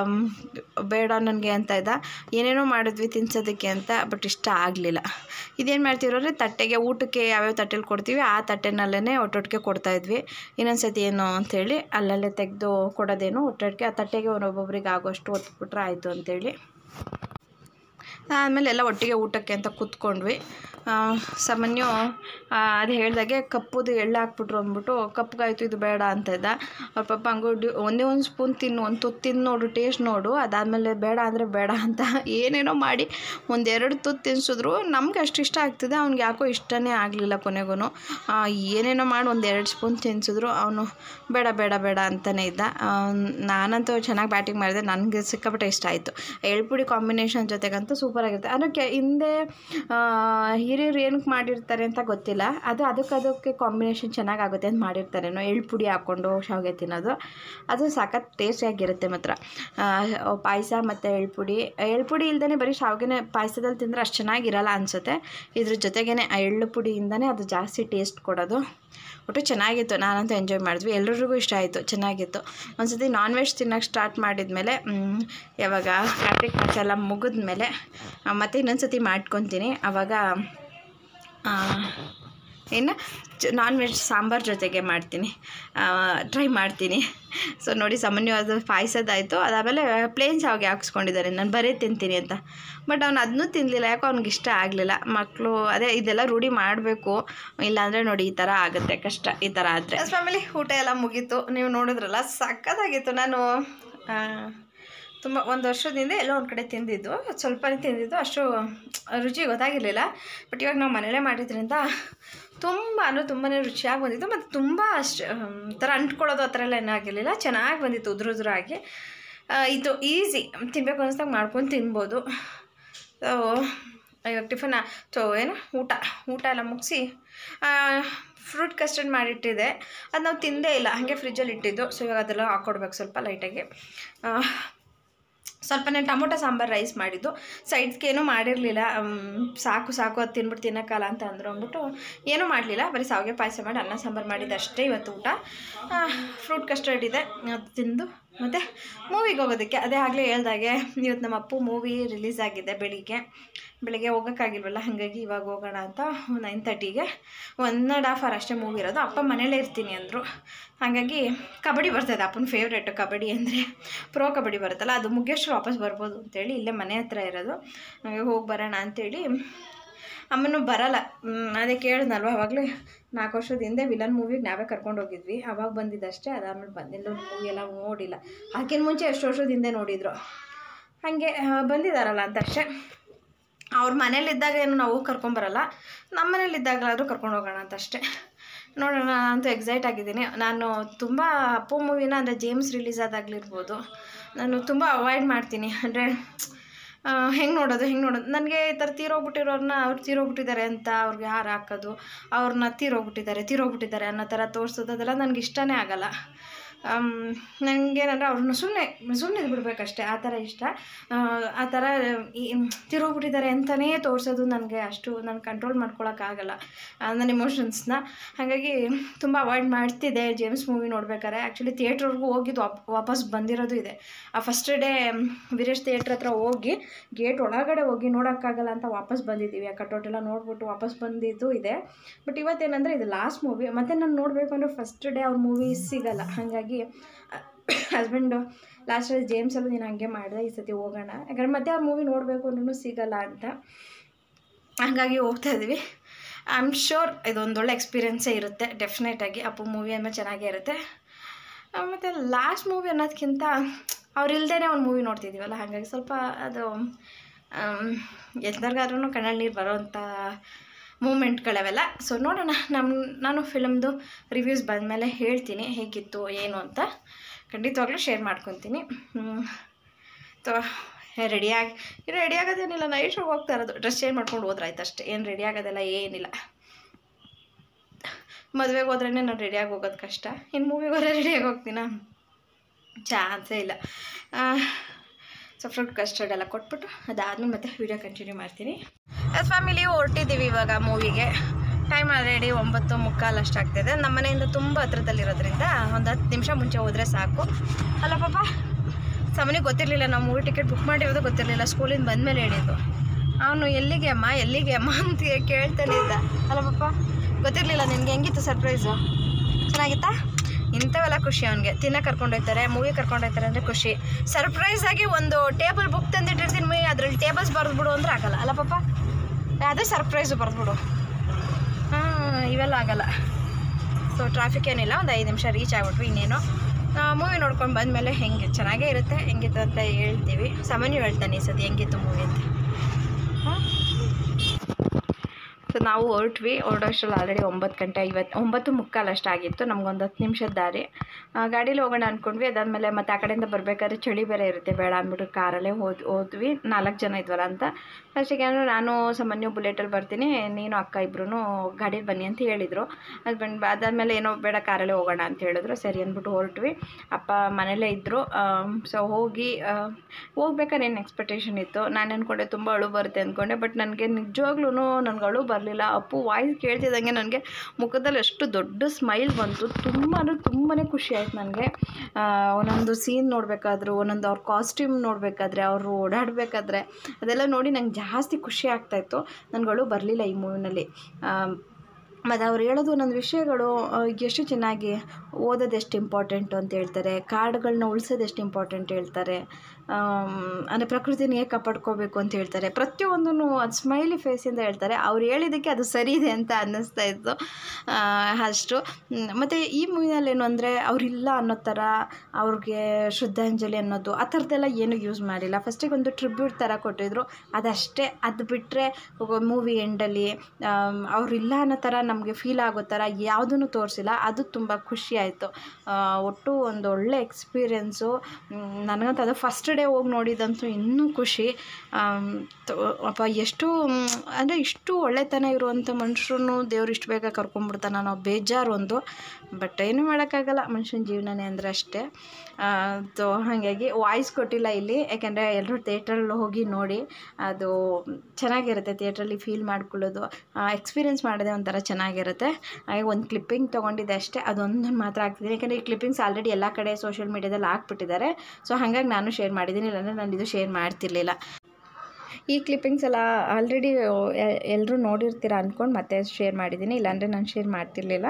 ಬೇಡ ನನಗೆ ಅಂತ ಇದ್ದ ಏನೇನೋ ಮಾಡಿದ್ವಿ ತಿನ್ಸೋದಕ್ಕೆ ಅಂತ ಬಟ್ ಇಷ್ಟ ಆಗಲಿಲ್ಲ ಇದೇನು ಮಾಡ್ತೀವಿ ಅಂದರೆ ತಟ್ಟೆಗೆ ಊಟಕ್ಕೆ ಯಾವ್ಯಾವ ತಟ್ಟೆಲಿ ಕೊಡ್ತೀವಿ ಆ ತಟ್ಟೆನಲ್ಲೇ ಒಟ್ಟೊಟ್ಟಿಗೆ ಕೊಡ್ತಾಯಿದ್ವಿ ಇನ್ನೊಂದು ಸತಿ ಏನು ಅಂಥೇಳಿ ಅಲ್ಲಲ್ಲೇ ತೆಗೆದು ಕೊಡೋದೇನು ಒಟ್ಟೊಟ್ಟಿಗೆ ಆ ತಟ್ಟೆಗೆ ಒಬ್ಬೊಬ್ರಿಗೆ ಆಗೋಷ್ಟು ಒತ್ಬಿಟ್ರೆ ಆಯಿತು ಅಂತೇಳಿ ಆದಮೇಲೆ ಎಲ್ಲ ಒಟ್ಟಿಗೆ ಊಟಕ್ಕೆ ಅಂತ ಕೂತ್ಕೊಂಡ್ವಿ ಆ, ಸಾಮಾನ್ಯ ಆ, ಅದು ಹೇಳ್ದಾಗೆ ಕಪ್ಪುದು ಎಳ್ಳು ಹಾಕ್ಬಿಟ್ರು ಅಂದ್ಬಿಟ್ಟು ಕಪ್ಪಗಾಯ್ತು ಇದು ಬೇಡ ಅಂತ ಇದ್ದ ಅವ್ರ ಪಪ್ಪ ಅಂಗಡಿ ಒಂದೇ ಒಂದು ಸ್ಪೂನ್ ತಿನ್ನು ಒಂದು ತುತ್ತು ತಿಂದು ನೋಡು ಟೇಸ್ಟ್ ನೋಡು ಅದಾದಮೇಲೆ ಬೇಡ ಅಂದರೆ ಬೇಡ ಅಂತ ಏನೇನೋ ಮಾಡಿ ಒಂದೆರಡು ತುತ್ತು ತಿನ್ಸಿದ್ರು ನಮ್ಗೆ ಅಷ್ಟು ಇಷ್ಟ ಆಗ್ತಿದೆ ಅವ್ನಿಗೆ ಯಾಕೋ ಇಷ್ಟನೇ ಆಗಲಿಲ್ಲ ಕೊನೆಗೂ ಏನೇನೋ ಮಾಡಿ ಒಂದು ಎರಡು ಸ್ಪೂನ್ ತಿನ್ಸಿದ್ರು ಅವನು ಬೇಡ ಬೇಡ ಬೇಡ ಅಂತಲೇ ಇದ್ದ ಆ, ನಾನಂತೂ ಚೆನ್ನಾಗಿ ಬ್ಯಾಟಿಂಗ್ ಮಾಡಿದೆ ನನಗೆ ಸಿಕ್ಕಾಪಟ್ಟೆ ಇಷ್ಟ ಆಯಿತು ಎಳ್ಪುಡಿ ಕಾಂಬಿನೇಷನ್ ಜೊತೆಗಂತೂ ಸೂಪರಾಗಿರುತ್ತೆ ಅದಕ್ಕೆ ಹಿಂದೆ ಆ, ಹಿರಿಯರು ಏನಕ್ಕೆ ಮಾಡಿರ್ತಾರೆ ಅಂತ ಗೊತ್ತಿಲ್ಲ ಅದು ಅದಕ್ಕೆ ಅದಕ್ಕೆ ಕಾಂಬಿನೇಷನ್ ಚೆನ್ನಾಗಾಗುತ್ತೆ ಅಂತ ಮಾಡಿರ್ತಾರೇನೋ ಎಳ್ಪುಡಿ ಹಾಕ್ಕೊಂಡು ಶಾವಿಗೆ ತಿನ್ನೋದು ಅದು ಸಖತ್ ಟೇಸ್ಟಿಯಾಗಿರುತ್ತೆ ಮಾತ್ರ ಪಾಯಸ ಮತ್ತು ಎಳ್ಪುಡಿ ಎಳ್ಪುಡಿ ಇಲ್ದೇ ಬರೀ ಶಾವಿಗೆನೆ ಪಾಯಸದಲ್ಲಿ ತಿಂದರೆ ಅಷ್ಟು ಚೆನ್ನಾಗಿರಲ್ಲ ಅನಿಸುತ್ತೆ ಇದ್ರ ಜೊತೆಗೇ ಆ ಎಳ್ಳು ಪುಡಿಯಿಂದನೇ ಅದು ಜಾಸ್ತಿ ಟೇಸ್ಟ್ ಕೊಡೋದು ಒಟ್ಟು ಚೆನ್ನಾಗಿತ್ತು ನಾನಂತೂ ಎಂಜಾಯ್ ಮಾಡಿದ್ವಿ ಎಲ್ರಿಗೂ ಇಷ್ಟ ಆಯಿತು ಚೆನ್ನಾಗಿತ್ತು ಒಂದ್ಸತಿ ನಾನ್ ವೆಜ್ ತಿನ್ನೋಕೆ ಸ್ಟಾರ್ಟ್ ಮಾಡಿದ್ಮೇಲೆ ಮ್, ಯಾವಾಗ ಕಾರ್ತಿಕ್ ಮಾಸ ಎಲ್ಲ ಮುಗಿದ್ಮೇಲೆ ಆ, ಮತ್ತೆ ಇನ್ನೊಂದು ಸತಿ ಮಾಡ್ಕೊತೀನಿ ಆವಾಗ ಆ, ಏನು ನಾನ್ ವೆಜ್ ಸಾಂಬಾರ್ ಜೊತೆಗೆ ಮಾಡ್ತೀನಿ ಟ್ರೈ ಮಾಡ್ತೀನಿ ಸೊ ನೋಡಿ ಸಾಮಾನ್ಯವಾದ ಪಾಯಸದಾಯಿತು ಅದಾದಮೇಲೆ ಪ್ಲೇನ್ ಶಾವಿಗೆ ಹಾಕ್ಸ್ಕೊಂಡಿದ್ದಾರೆ ನಾನು ಬರೀ ತಿಂತೀನಿ ಅಂತ ಬಟ್ ಅವ್ನು ಅದನ್ನೂ ತಿನ್ನಲಿಲ್ಲ ಯಾಕೋ ಅವ್ನಿಗೆ ಇಷ್ಟ ಆಗಲಿಲ್ಲ ಮಕ್ಕಳು ಅದೇ ಇದೆಲ್ಲ ರೂಢಿ ಮಾಡಬೇಕು ಇಲ್ಲಾಂದರೆ ನೋಡಿ ಈ ಥರ ಆಗುತ್ತೆ ಕಷ್ಟ ಈ ಥರ ಆದರೆ ಫ್ಯಾಮಿಲಿ ಊಟ ಎಲ್ಲ ಮುಗೀತು ನೀವು ನೋಡಿದ್ರಲ್ಲ ಸಕ್ಕತ್ತಾಗಿತ್ತು ನಾನು ಆ, ತುಂಬ ಒಂದು ವರ್ಷದಿಂದ ಎಲ್ಲೋ ಒಂದು ಕಡೆ ತಿಂದಿದ್ದು ಸ್ವಲ್ಪನೇ ತಿಂದಿದ್ದು ಅಷ್ಟು ರುಚಿ ಗೊತ್ತಾಗಿರಲಿಲ್ಲ ಬಟ್ ಇವಾಗ ನಾವು ಮನೇಲೇ ಮಾಡಿದ್ರಿಂದ ತುಂಬ ಅಂದರೆ ತುಂಬಾ ರುಚಿಯಾಗಿ ಬಂದಿತ್ತು ಮತ್ತು ತುಂಬ ಅಷ್ಟು ಥರ ಅಂಟ್ಕೊಳ್ಳೋದು ಆ ಥರ ಎಲ್ಲ ಏನಾಗಿರಲಿಲ್ಲ ಚೆನ್ನಾಗಿ ಬಂದಿತ್ತು ಉದುರು ಉದುರಾಗಿ ಆ, ಇದು ಈಸಿ ತಿನ್ನಬೇಕು ಅನಿಸ್ದಾಗ ಮಾಡ್ಕೊಂಡು ತಿನ್ಬೋದು ಸೊ ಇವಾಗ ಟಿಫನ್ ಸೊ ಏನು ಊಟ ಊಟ ಎಲ್ಲ ಮುಗಿಸಿ ಫ್ರೂಟ್ ಕಸ್ಟರ್ಡ್ ಮಾಡಿಟ್ಟಿದೆ ಅದು ನಾವು ತಿಂದೇ ಇಲ್ಲ ಹಾಗೆ ಫ್ರಿಜ್ಜಲ್ಲಿ ಇಟ್ಟಿದ್ದು ಸೊ ಇವಾಗ ಅದೆಲ್ಲ ಹಾಕ್ಕೊಡ್ಬೇಕು ಸ್ವಲ್ಪ ಲೈಟಾಗಿ ಸ್ವಲ್ಪನೇ ಟೊಮೊಟೊ ಸಾಂಬಾರು ರೈಸ್ ಮಾಡಿದ್ದು ಸೈಡ್ಸ್ಗೆ ಏನೂ ಮಾಡಿರಲಿಲ್ಲ ಸಾಕು ಸಾಕು ಅದು ತಿನ್ಬಿಟ್ಟು ತಿನ್ನೋಕ್ಕಲ್ಲ ಅಂತ ಅಂದರು ಅಂದ್ಬಿಟ್ಟು ಏನೂ ಮಾಡಲಿಲ್ಲ ಬರೀ ಸಾವಿಗೆ ಪಾಯಸ ಮಾಡಿ ಅನ್ನ ಸಾಂಬಾರು ಮಾಡಿದ್ದು ಅಷ್ಟೇ ಇವತ್ತು ಊಟ ಫ್ರೂಟ್ ಕಸ್ಟರ್ಡ್ ಇದೆ ಅದು ತಿಂದು ಮತ್ತು ಮೂವಿಗೆ ಹೋಗೋದಕ್ಕೆ ಅದೇ ಆಗಲೇ ಹೇಳ್ದಾಗೆ ಇವತ್ತು ನಮ್ಮ ಅಪ್ಪು ಮೂವಿ ರಿಲೀಸ್ ಆಗಿದೆ ಬೆಳಿಗ್ಗೆ ಬೆಳಿಗ್ಗೆ ಹೋಗೋಕ್ಕಾಗಿಲ್ವಲ್ಲ ಹಾಗಾಗಿ ಇವಾಗ ಹೋಗೋಣ ಅಂತ ನೈನ್ ತರ್ಟಿಗೆ ಒನ್ ಆ್ಯಂಡ್ ಹಾಫ್ ಅವರ್ ಅಷ್ಟೇ ಮೂವಿ ಇರೋದು ಅಪ್ಪ ಮನೇಲೇ ಇರ್ತೀನಿ ಅಂದರು ಹಾಗಾಗಿ ಕಬಡ್ಡಿ ಬರ್ತದೆ ಅಪ್ಪನ ಫೇವ್ರೇಟು ಕಬಡ್ಡಿ ಅಂದರೆ ಪ್ರೋ ಕಬಡ್ಡಿ ಬರುತ್ತಲ್ಲ ಅದು ಮುಗಿಯೋಷ್ಟು ವಾಪಸ್ ಬರ್ಬೋದು ಅಂತೇಳಿ ಇಲ್ಲೇ ಮನೆ ಹತ್ರ ಇರೋದು ಹಾಗೆ ಹೋಗಿ ಬರೋಣ ಅಂತೇಳಿ ಅಮ್ಮನೂ ಬರಲ್ಲ ಮ್, ಅದೇ ಕೇಳಿದ್ನಲ್ವ ಅವಾಗಲೇ ನಾಲ್ಕು ವರ್ಷದ ಹಿಂದೆ ವಿಲನ್ ಮೂವಿಗೆ ನಾವೇ ಕರ್ಕೊಂಡು ಹೋಗಿದ್ವಿ ಅವಾಗ ಬಂದಿದ್ದಷ್ಟೇ ಅದಾದ್ಮೇಲೆ ಬಂದಿಲ್ಲ ಮೂವಿ ಎಲ್ಲ ನೋಡಿಲ್ಲ ಅದಕ್ಕಿಂತ ಮುಂಚೆ ಎಷ್ಟು ವರ್ಷದ ಹಿಂದೆ ನೋಡಿದ್ರು ಹಾಗೆ ಆ, ಬಂದಿದ್ದಾರಲ್ಲ ಅಂತ ಅಷ್ಟೇ ಅವ್ರ ಮನೇಲಿದ್ದಾಗ ಏನು ನಾವು ಕರ್ಕೊಂಬರಲ್ಲ ನಮ್ಮ ಮನೇಲಿದ್ದಾಗಲಾದರೂ ಕರ್ಕೊಂಡು ಹೋಗೋಣ ಅಂತ ಅಷ್ಟೇ ನೋಡೋಣ ನಾನಂತೂ ಎಕ್ಸೈಟ್ ಆಗಿದ್ದೀನಿ ನಾನು ತುಂಬ ಅಪ್ಪು ಮೂವಿನ ಅಂದರೆ ಜೇಮ್ಸ್ ರಿಲೀಸ್ ಆದಾಗಲಿರ್ಬೋದು ನಾನು ತುಂಬ ಅವಾಯ್ಡ್ ಮಾಡ್ತೀನಿ ಅಂದರೆ ಹೆಂಗೆ ನೋಡೋದು ಹೆಂಗೆ ನೋಡೋದು ನನಗೆ ಈ ಥರ ತೀರೋಗ್ಬಿಟ್ಟಿರೋರನ್ನ ಅವ್ರು ತೀರೋಗ್ಬಿಟ್ಟಿದ್ದಾರೆ ಅಂತ ಅವ್ರಿಗೆ ಹಾರ ಹಾಕೋದು ಅವ್ರನ್ನ ತೀರೋಗ್ಬಿಟ್ಟಿದ್ದಾರೆ ತೀರೋಗ್ಬಿಟ್ಟಿದ್ದಾರೆ ಅನ್ನೋ ಥರ ತೋರಿಸೋದು ಅದೆಲ್ಲ ನನಗೆ ಇಷ್ಟನೇ ಆಗಲ್ಲ ನನಗೇನಂದ್ರೆ ಅವ್ರನ್ನ ಸುಮ್ಮನೆ ಸುಮ್ಮನೆ ಬಿಡಬೇಕಷ್ಟೆ ಆ ಥರ ಇಷ್ಟ ಆ, ಆ ಥರ ಈ ತಿರೋಗ್ಬಿಟ್ಟಿದ್ದಾರೆ ಅಂತಲೇ ತೋರಿಸೋದು ನನಗೆ ಅಷ್ಟು ನಾನು ಕಂಟ್ರೋಲ್ ಮಾಡ್ಕೊಳಕ್ಕಾಗಲ್ಲ ಆ, ನನ್ನ ಇಮೋಷನ್ಸ್ನ ಹಾಗಾಗಿ ತುಂಬ ಅವಾಯ್ಡ್ ಮಾಡ್ತಿದ್ದೆ ಜೇಮ್ಸ್ ಮೂವಿ ನೋಡ್ಬೇಕಾದ್ರೆ ಆ್ಯಕ್ಚುಲಿ ಥಿಯೇಟ್ರ್ವರೆಗೂ ಹೋಗಿದ್ದು ವಾಪ್ ವಾಪಸ್ ಬಂದಿರೋದು ಇದೆ ಆ ಫಸ್ಟ್ ಡೇ ವೀರೇಶ್ ಥಿಯೇಟ್ರ್ ಹತ್ರ ಹೋಗಿ ಗೇಟ್ ಒಳಗಡೆ ಹೋಗಿ ನೋಡೋಕ್ಕಾಗಲ್ಲ ಅಂತ ವಾಪಸ್ ಬಂದಿದ್ದೀವಿ ಆ ಕಟೌಟ್ ಎಲ್ಲ ನೋಡ್ಬಿಟ್ಟು ವಾಪಸ್ ಬಂದಿದ್ದು ಇದೆ ಬಟ್ ಇವತ್ತೇನಂದರೆ ಇದು ಲಾಸ್ಟ್ ಮೂವಿ ಮತ್ತು ನಾನು ನೋಡಬೇಕು ಅಂದರೆ ಫಸ್ಟ್ ಡೇ ಅವ್ರ ಮೂವಿ ಸಿಗಲ್ಲ ಹಾಗಾಗಿ ಹಸ್ಬೆಂಡು ಲಾಸ್ಟ್ ಜೇಮ್ಸಲ್ಲೂ ನೀನು ಹಂಗೆ ಮಾಡಿದೆ ಈ ಸತಿ ಹೋಗೋಣ ಯಾಕಂದ್ರೆ ಮತ್ತೆ ಅವ್ರ ಮೂವಿ ನೋಡಬೇಕು ಅಂದ್ರೂ ಸಿಗಲ್ಲ ಅಂತ ಹಾಗಾಗಿ ಹೋಗ್ತಾ ಇದ್ದೀವಿ ಐ ಆಮ್ ಶೋರ್ ಇದೊಂದು ಒಳ್ಳೆ ಎಕ್ಸ್ಪೀರಿಯೆನ್ಸೇ ಇರುತ್ತೆ ಡೆಫಿನೆಟಾಗಿ ಅಪ್ಪು ಮೂವಿ ಅಂದರೆ ಚೆನ್ನಾಗೇ ಇರುತ್ತೆ ಮತ್ತು ಲಾಸ್ಟ್ ಮೂವಿ ಅನ್ನೋದಕ್ಕಿಂತ ಅವ್ರಿಲ್ದೇ ಒಂದು ಮೂವಿ ನೋಡ್ತಿದ್ದೀವಲ್ಲ ಹಾಗಾಗಿ ಸ್ವಲ್ಪ ಅದು ಎಂದರ್ಗಾದ್ರೂ ಕಣ್ಣಲ್ಲಿ ನೀರು ಬರೋವಂಥ ಮೂಮೆಂಟ್ಗಳವೆಲ್ಲ ಸೊ ನೋಡೋಣ ನಮ್ಮ ನಾನು ಫಿಲಮ್ದು ರಿವ್ಯೂಸ್ ಬಂದಮೇಲೆ ಹೇಳ್ತೀನಿ ಹೇಗಿತ್ತು ಏನು ಅಂತ ಖಂಡಿತವಾಗ್ಲೂ ಶೇರ್ ಮಾಡ್ಕೊತೀನಿ ತೊ ರೆಡಿಯಾಗಿ ರೆಡಿ ಆಗೋದೇನಿಲ್ಲ ನೈಟ್ ಶೋಗೆ ಹೋಗ್ತಾ ಇರೋದು ಡ್ರೆಸ್ ಚೇಂಜ್ ಮಾಡ್ಕೊಂಡು ಹೋದ್ರೆ ಆಯ್ತು ಅಷ್ಟೇ ಏನು ರೆಡಿ ಆಗೋದೆಲ್ಲ ಏನಿಲ್ಲ ಮದುವೆಗೆ ಹೋದ್ರೇ ನಾನು ರೆಡಿಯಾಗಿ ಹೋಗೋದು ಕಷ್ಟ ಇನ್ನು ಮೂವಿಗೆ ಹೋದ್ರೆ ರೆಡಿಯಾಗಿ ಹೋಗ್ತೀನಾ ಚಾನ್ಸೇ ಇಲ್ಲ ಸೊ ಫ್ರೂಟ್ ಕಸ್ಟರ್ಡ್ ಎಲ್ಲ ಕೊಟ್ಬಿಟ್ಟು ಅದಾದ್ಮೇಲೆ ಮತ್ತೆ ವೀಡಿಯೋ ಕಂಟಿನ್ಯೂ ಮಾಡ್ತೀನಿ ಎಸ್ ಫ್ಯಾಮಿಲಿ ಹೊರಟಿದ್ದೀವಿ ಇವಾಗ ಮೂವಿಗೆ ಟೈಮ್ ಆಲ್ರೆಡಿ ಒಂಬತ್ತು ಮುಕ್ಕಾಲು ಅಷ್ಟಾಗ್ತಿದೆ ನಮ್ಮ ಮನೆಯಿಂದ ತುಂಬ ಹತ್ರದಲ್ಲಿರೋದ್ರಿಂದ ಒಂದು ಹತ್ತು ನಿಮಿಷ ಮುಂಚೆ ಹೋದರೆ ಸಾಕು ಅಲ್ಲ ಪಾಪ ಸಮನಿಗೆ ಗೊತ್ತಿರಲಿಲ್ಲ ನಾವು ಮೂವಿ ಟಿಕೆಟ್ ಬುಕ್ ಮಾಡಿರೋದು ಗೊತ್ತಿರಲಿಲ್ಲ ಸ್ಕೂಲಿಂದ ಬಂದಮೇಲೆ ಹೇಳಿದ್ದು ಅವನು ಎಲ್ಲಿಗೆ ಅಮ್ಮ ಎಲ್ಲಿಗೆ ಅಮ್ಮ ಅಂತ ಕೇಳ್ತಾನೆ ಇದ್ದ ಅಲ್ಲ ಪಾಪ ಗೊತ್ತಿರಲಿಲ್ಲ ನಿನಗೆ ಹೆಂಗಿತ್ತು ಸರ್ಪ್ರೈಸು ಚೆನ್ನಾಗಿತ್ತಾ ಇಂಥವೆಲ್ಲ ಖುಷಿ ಅವನಿಗೆ ತಿನ್ನ ಕರ್ಕೊಂಡೋಗ್ತಾರೆ ಮೂವಿ ಕರ್ಕೊಂಡೋಗ್ತಾರೆ ಅಂದರೆ ಖುಷಿ ಸರ್ಪ್ರೈಸ್ ಆಗಿ ಒಂದು ಟೇಬಲ್ ಬುಕ್ ತಂದಿಟ್ಟಿರ್ತೀನಿ ಮೈ ಅದ್ರಲ್ಲಿ ಟೇಬಲ್ಸ್ ಬರೆದ್ಬಿಡು ಅಂದ್ರೆ ಆಗಲ್ಲ ಅಲ್ಲ ಪಾಪ ಅದೇ ಸರ್ಪ್ರೈಸು ಬರ್ದ್ಬಿಡು ಹಾಂ ಇವೆಲ್ಲ ಆಗಲ್ಲ ಸೊ ಟ್ರಾಫಿಕ್ ಏನಿಲ್ಲ ಒಂದು ಐದು ನಿಮಿಷ ರೀಚ್ ಆಗ್ಬಿಟ್ವಿ ಇನ್ನೇನು ಮೂವಿ ನೋಡ್ಕೊಂಡು ಬಂದಮೇಲೆ ಹೆಂಗೆ ಚೆನ್ನಾಗೇ ಇರುತ್ತೆ ಹೆಂಗಿತ್ತು ಅಂತ ಹೇಳ್ತೀವಿ ಸಾಮಾನ್ಯ ಹೇಳ್ತಾನೆ ಈ ಸತಿ ಹೆಂಗಿತ್ತು ಮೂವಿ ಅಂತ ಹಾಂ ಸೊ ನಾವು ಹೊರಟ್ವಿ ಹೊರಡೋಷ್ಟ್ರಲ್ಲಿ ಆಲ್ರೆಡಿ ಒಂಬತ್ತು ಗಂಟೆ ಐವತ್ತು ಒಂಬತ್ತು ಮುಕ್ಕಾಲು ಅಷ್ಟಾಗಿತ್ತು ನಮ್ಗೊಂದು ಹತ್ತು ನಿಮಿಷದ ದಾರಿ ಆ, ಗಾಡೀಲಿ ಹೋಗೋಣ ಅಂದ್ಕೊಂಡ್ವಿ ಅದಾದಮೇಲೆ ಮತ್ತೆ ಆ ಕಡೆಯಿಂದ ಬರಬೇಕಾದ್ರೆ ಚಳಿ ಬೇರೆ ಇರುತ್ತೆ ಬೇಡ ಅಂದ್ಬಿಟ್ಟು ಕಾರಲ್ಲೇ ಹೋದ್ ಹೋದ್ವಿ ನಾಲ್ಕು ಜನ ಇದ್ವಲ್ಲ ಅಂತ ಅಷ್ಟಕ್ಕೆ ನಾನು ಸಾಮಾನ್ಯ ಬುಲೆಟಲ್ಲಿ ಬರ್ತೀನಿ ನೀನು ಅಕ್ಕ ಇಬ್ರು ಗಾಡೀಲಿ ಬನ್ನಿ ಅಂತ ಹೇಳಿದರು ಅದು ಬಂದು ಅದಾದಮೇಲೆ ಏನೋ ಬೇಡ ಕಾರಲ್ಲೇ ಹೋಗೋಣ ಅಂತ ಹೇಳಿದ್ರು ಸರಿ ಅಂದ್ಬಿಟ್ಟು ಹೊರಟ್ವಿ ಅಪ್ಪ ಮನೇಲೇ ಇದ್ದರು ಸೊ ಹೋಗಿ ಆ, ಹೋಗ್ಬೇಕಾದ್ರೆ ಏನು ಎಕ್ಸ್ಪೆಕ್ಟೇಷನ್ ಇತ್ತು ನಾನು ಅಂದ್ಕೊಂಡೆ ತುಂಬ ಅಳು ಬರುತ್ತೆ ಅಂದ್ಕೊಂಡೆ ಬಟ್ ನನಗೆ ನಿಜವಾಗ್ಲೂ ನನಗೆ ಅಳು ಬರಲಿಲ್ಲ ಅಪ್ಪು ವಾಯ್ಸ್ ಕೇಳ್ತಿದ್ದಂಗೆ ನನಗೆ ಮುಖದಲ್ಲಿ ಎಷ್ಟು ದೊಡ್ಡ ಸ್ಮೈಲ್ ಬಂತು ತುಂಬ ಅಂದರೆ ತುಂಬಾ ಖುಷಿ ಆಯ್ತು ನನಗೆ ಒಂದೊಂದು ಸೀನ್ ನೋಡಬೇಕಾದ್ರು ಒಂದೊಂದು ಅವ್ರ ಕಾಸ್ಟ್ಯೂಮ್ ನೋಡಬೇಕಾದ್ರೆ ಅವರು ಓಡಾಡಬೇಕಾದ್ರೆ ಅದೆಲ್ಲ ನೋಡಿ ನಂಗೆ ಜಾಸ್ತಿ ಖುಷಿ ಆಗ್ತಾಯಿತ್ತು ನನಗಳು ಬರಲಿಲ್ಲ ಈ ಮೂವಿನಲ್ಲಿ ಮತ್ತು ಅವ್ರು ಹೇಳೋದು ಒಂದೊಂದು ವಿಷಯಗಳು ಆ, ಎಷ್ಟು ಚೆನ್ನಾಗಿ ಓದೋದು ಎಷ್ಟು ಇಂಪಾರ್ಟೆಂಟು ಅಂತ ಹೇಳ್ತಾರೆ ಕಾಡುಗಳನ್ನ ಉಳಿಸೋದು ಎಷ್ಟು ಇಂಪಾರ್ಟೆಂಟ್ ಹೇಳ್ತಾರೆ ಅಂದರೆ ಪ್ರಕೃತಿನ ಹೇಗೆ ಕಾಪಾಡ್ಕೋಬೇಕು ಅಂತ ಹೇಳ್ತಾರೆ ಪ್ರತಿಯೊಂದೂ ಅದು ಸ್ಮೈಲಿ ಫೇಸಿಂದ ಹೇಳ್ತಾರೆ ಅವ್ರು ಹೇಳಿದ್ದಕ್ಕೆ ಅದು ಸರಿ ಇದೆ ಅಂತ ಅನ್ನಿಸ್ತಾ ಇತ್ತು ಆ, ಅಷ್ಟು ಮತ್ತು ಈ ಮೂವಿನಲ್ಲಿ ಏನು ಅಂದರೆ ಅವರಿಲ್ಲ ಅನ್ನೋ ಥರ ಅವ್ರಿಗೆ ಶ್ರದ್ಧಾಂಜಲಿ ಅನ್ನೋದು ಆ ಥರದ್ದೆಲ್ಲ ಏನೂ ಯೂಸ್ ಮಾಡಿಲ್ಲ ಫಸ್ಟಿಗೆ ಒಂದು ಟ್ರಿಬ್ಯೂಟ್ ಥರ ಕೊಟ್ಟಿದ್ರು ಅದಷ್ಟೇ ಅದು ಬಿಟ್ಟರೆ ಮೂವಿ ಎಂಡಲ್ಲಿ ಅವರಿಲ್ಲ ಅನ್ನೋ ಥರ ನಮಗೆ ಫೀಲ್ ಆಗೋ ಥರ ಯಾವುದೂ ತೋರಿಸಿಲ್ಲ ಅದು ತುಂಬ ಖುಷಿ ಆಯಿತು ಒಟ್ಟು ಒಂದು ಒಳ್ಳೆ ಎಕ್ಸ್ಪೀರಿಯೆನ್ಸು ನನಗಂತೂ ಅದು ಫಸ್ಟ್ ಡೇ ಹೋಗಿ ನೋಡಿದಂತೂ ಇನ್ನೂ ಖುಷಿ ಆಮ್, ತ- ಅಪ್ಪ ಎಷ್ಟು ಅಂದರೆ ಇಷ್ಟು ಒಳ್ಳೆತನ ಇರುವಂಥ ಮನುಷ್ಯರು ದೇವ್ರು ಇಷ್ಟು ಬೇಗ ಕರ್ಕೊಂಡ್ಬಿಡ್ತಾನೆ ಅನ್ನೋ ಬೇಜಾರು ಒಂದು ಬಟ್ ಏನೂ ಮಾಡೋಕ್ಕಾಗಲ್ಲ ಮನುಷ್ಯನ ಜೀವನನೇ ಅಂದರೆ ಅಷ್ಟೇ ಸೊ ಹಾಗಾಗಿ ವಾಯ್ಸ್ ಕೊಟ್ಟಿಲ್ಲ ಇಲ್ಲಿ ಯಾಕೆಂದರೆ ಎಲ್ಲರೂ ಥಿಯೇಟ್ರಲ್ಲಿ ಹೋಗಿ ನೋಡಿ ಅದು ಚೆನ್ನಾಗಿರುತ್ತೆ ಥಿಯೇಟ್ರಲ್ಲಿ ಫೀಲ್ ಮಾಡ್ಕೊಳ್ಳೋದು ಎಕ್ಸ್ಪೀರಿಯೆನ್ಸ್ ಮಾಡೋದೇ ಒಂಥರ ಚೆನ್ನಾಗಿರುತ್ತೆ ಹಾಗೆ ಒಂದು ಕ್ಲಿಪ್ಪಿಂಗ್ ತೊಗೊಂಡಿದ್ದೆ ಅಷ್ಟೇ ಅದೊಂದನ್ನು ಮಾತ್ರ ಹಾಕ್ತಿದ್ದೀನಿ ಯಾಕಂದರೆ ಈ ಕ್ಲಿಪ್ಪಿಂಗ್ಸ್ ಆಲ್ರೆಡಿ ಎಲ್ಲ ಕಡೆ ಸೋಷಿಯಲ್ ಮೀಡ್ಯಾದಲ್ಲಿ ಹಾಕ್ಬಿಟ್ಟಿದ್ದಾರೆ ಸೊ ಹಾಗಾಗಿ ನಾನು ಶೇರ್ ಮಾಡಿದ್ದೀನಿ ಇಲ್ಲಾಂದರೆ ನಾನು ಇದು ಶೇರ್ ಮಾಡ್ತಿರ್ಲಿಲ್ಲ ಈ ಕ್ಲಿಪ್ಪಿಂಗ್ಸ್ ಎಲ್ಲ ಆಲ್ರೆಡಿ ಎಲ್ಲರೂ ನೋಡಿರ್ತೀರ ಅಂದ್ಕೊಂಡು ಮತ್ತೆ ಶೇರ್ ಮಾಡಿದ್ದೀನಿ ಇಲ್ಲಾಂದರೆ ನಾನು ಶೇರ್ ಮಾಡ್ತಿರ್ಲಿಲ್ಲ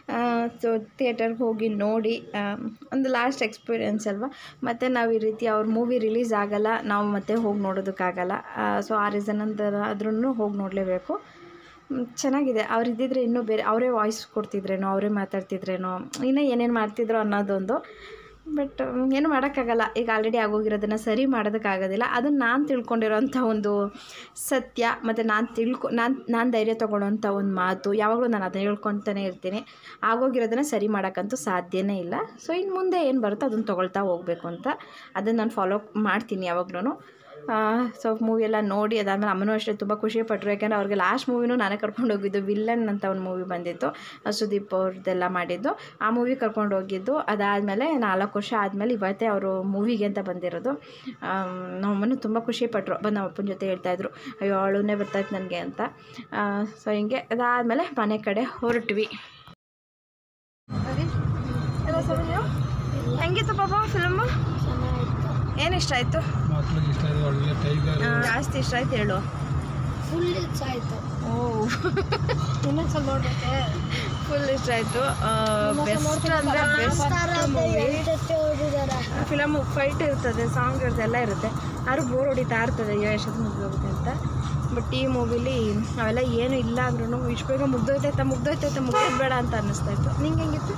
ಸೊ ಥಿಯೇಟರ್ಗೆ ಹೋಗಿ ನೋಡಿ ಆ, ಒಂದು ಲಾಸ್ಟ್ ಎಕ್ಸ್ಪೀರಿಯೆನ್ಸ್ ಅಲ್ವಾ ಮತ್ತು ನಾವು ಈ ರೀತಿ ಅವ್ರ ಮೂವಿ ರಿಲೀಸ್ ಆಗಲ್ಲ ನಾವು ಮತ್ತೆ ಹೋಗಿ ನೋಡೋದಕ್ಕಾಗಲ್ಲ ಸೊ ಆ ರೀಸನ್ ಅಂತ ಆದ್ರೂ ಹೋಗಿ ನೋಡಲೇಬೇಕು ಮ್, ಚೆನ್ನಾಗಿದೆ ಅವ್ರು ಇದ್ದಿದ್ರೆ ಇನ್ನೂ ಬೇರೆ ಅವರೇ ವಾಯ್ಸ್ ಕೊಡ್ತಿದ್ರೇನೋ ಅವರೇ ಮಾತಾಡ್ತಿದ್ರೇನೋ ಇನ್ನೂ ಏನೇನು ಮಾಡ್ತಿದ್ರು ಅನ್ನೋದೊಂದು ಬಟ್ ಏನು ಮಾಡೋಕ್ಕಾಗಲ್ಲ ಈಗ ಆಲ್ರೆಡಿ ಆಗೋಗಿರೋದನ್ನು ಸರಿ ಮಾಡೋದಕ್ಕಾಗೋದಿಲ್ಲ ಅದನ್ನು ನಾನು ತಿಳ್ಕೊಂಡಿರೋಂಥ ಒಂದು ಸತ್ಯ ಮತ್ತು ನಾನು ತಿಳ್ಕೊ ನಾನು ನಾನು ಧೈರ್ಯ ತೊಗೊಳ್ಳೋಂಥ ಒಂದು ಮಾತು ಯಾವಾಗಲೂ ನಾನು ಅದನ್ನ ಹೇಳ್ಕೊತಾನೆ ಇರ್ತೀನಿ ಆಗೋಗಿರೋದನ್ನು ಸರಿ ಮಾಡೋಕ್ಕಂತೂ ಸಾಧ್ಯನೇ ಇಲ್ಲ ಸೊ ಇನ್ನು ಮುಂದೆ ಏನು ಬರುತ್ತೋ ಅದನ್ನು ತೊಗೊಳ್ತಾ ಹೋಗಬೇಕು ಅಂತ ಅದನ್ನು ನಾನು ಫಾಲೋ ಮಾಡ್ತೀನಿ ಯಾವಾಗ್ಲೂ ಸೊ ಮೂವಿ ಎಲ್ಲ ನೋಡಿ ಅದಾದಮೇಲೆ ಅಮ್ಮನೂ ಅಷ್ಟೇ ತುಂಬ ಖುಷಿ ಪಟ್ಟರು ಯಾಕೆಂದರೆ ಅವ್ರಿಗೆ ಲಾಸ್ಟ್ ಮೂವಿನೂ ನಾನೇ ಕರ್ಕೊಂಡು ಹೋಗಿದ್ದು ವಿಲ್ಲನ್ ಅಂತ ಒಂದು ಮೂವಿ ಬಂದಿತ್ತು ಆ, ಸುದೀಪ್ ಅವ್ರದ್ದೆಲ್ಲ ಮಾಡಿದ್ದು ಆ ಮೂವಿ ಕರ್ಕೊಂಡು ಹೋಗಿದ್ದು ಅದಾದಮೇಲೆ ನಾಲ್ಕು ವರ್ಷ ಆದಮೇಲೆ ಇವತ್ತೇ ಅವರು ಮೂವಿಗೆ ಅಂತ ಬಂದಿರೋದು ಆಮ್, ನಮ್ಮ ಅಮ್ಮನೂ ತುಂಬ ಖುಷಿ ಪಟ್ಟರು ಬಂದು ನಮ್ಮ ಅಪ್ಪನ ಜೊತೆ ಹೇಳ್ತಾಯಿದ್ರು ಅಯ್ಯೋ ಅವಳನ್ನೇ ಬರ್ತಾಯಿತ್ತು ನನಗೆ ಅಂತ ಸೊ ಹಿಂಗೆ ಅದಾದಮೇಲೆ ಮನೆ ಕಡೆ ಹೊರಟ್ವಿ ಹೆಂಗಿತ್ತು ಪಾಪ ಫಿಲ್ಮು ಏನು ಇಷ್ಟ ಆಯಿತು ಮಕ್ಳಿಗೆ ಇಷ್ಟ ಇದೆ ಒಳ್ಳೆ ಟೈಗರ್ ಜಾಸ್ತಿ ಇಷ್ಟ ಆಯ್ತು ಹೇಳು ಫುಲ್ ಇಷ್ಟ ಆಯ್ತು ಓ ಇನ್ನೊಂದ್ಸಲ ನೋಡ್ಬೇಕೆ ಫುಲ್ ಇಷ್ಟ ಆಯಿತು ಬೆಸ್ಟ್ ಅಂದರೆ ಬೆಸ್ಟ್ ಮೂವಿ ಓದಿದಾರೆ ಫಿಲಮ್ ಫೈಟ್ ಇರ್ತದೆ ಸಾಂಗ್ ಇರುತ್ತೆ ಎಲ್ಲ ಇರುತ್ತೆ ಆದ್ರೂ ಬೋರ್ ಹೊಡಿತಾ ಇರ್ತದೆ ಅಯ್ಯೋ ಎಷ್ಟೊತ್ತು ಮುಗಿದೋಗುತ್ತೆ ಅಂತ ಬಟ್ ಈ ಮೂವಿಲಿ ಅವೆಲ್ಲ ಏನು ಇಲ್ಲ ಅಂದ್ರೂ ಇಷ್ಟು ಬೇಗ ಮುಗ್ದೋಯ್ತೈತ ಮುಗ್ದೋಯ್ತೈತ ಮುಗ್ದೋದ್ ಬೇಡ ಅಂತ ಅನ್ನಿಸ್ತಾ ಇತ್ತು ನಿಂಗೆ ಹೆಂಗಿತ್ತು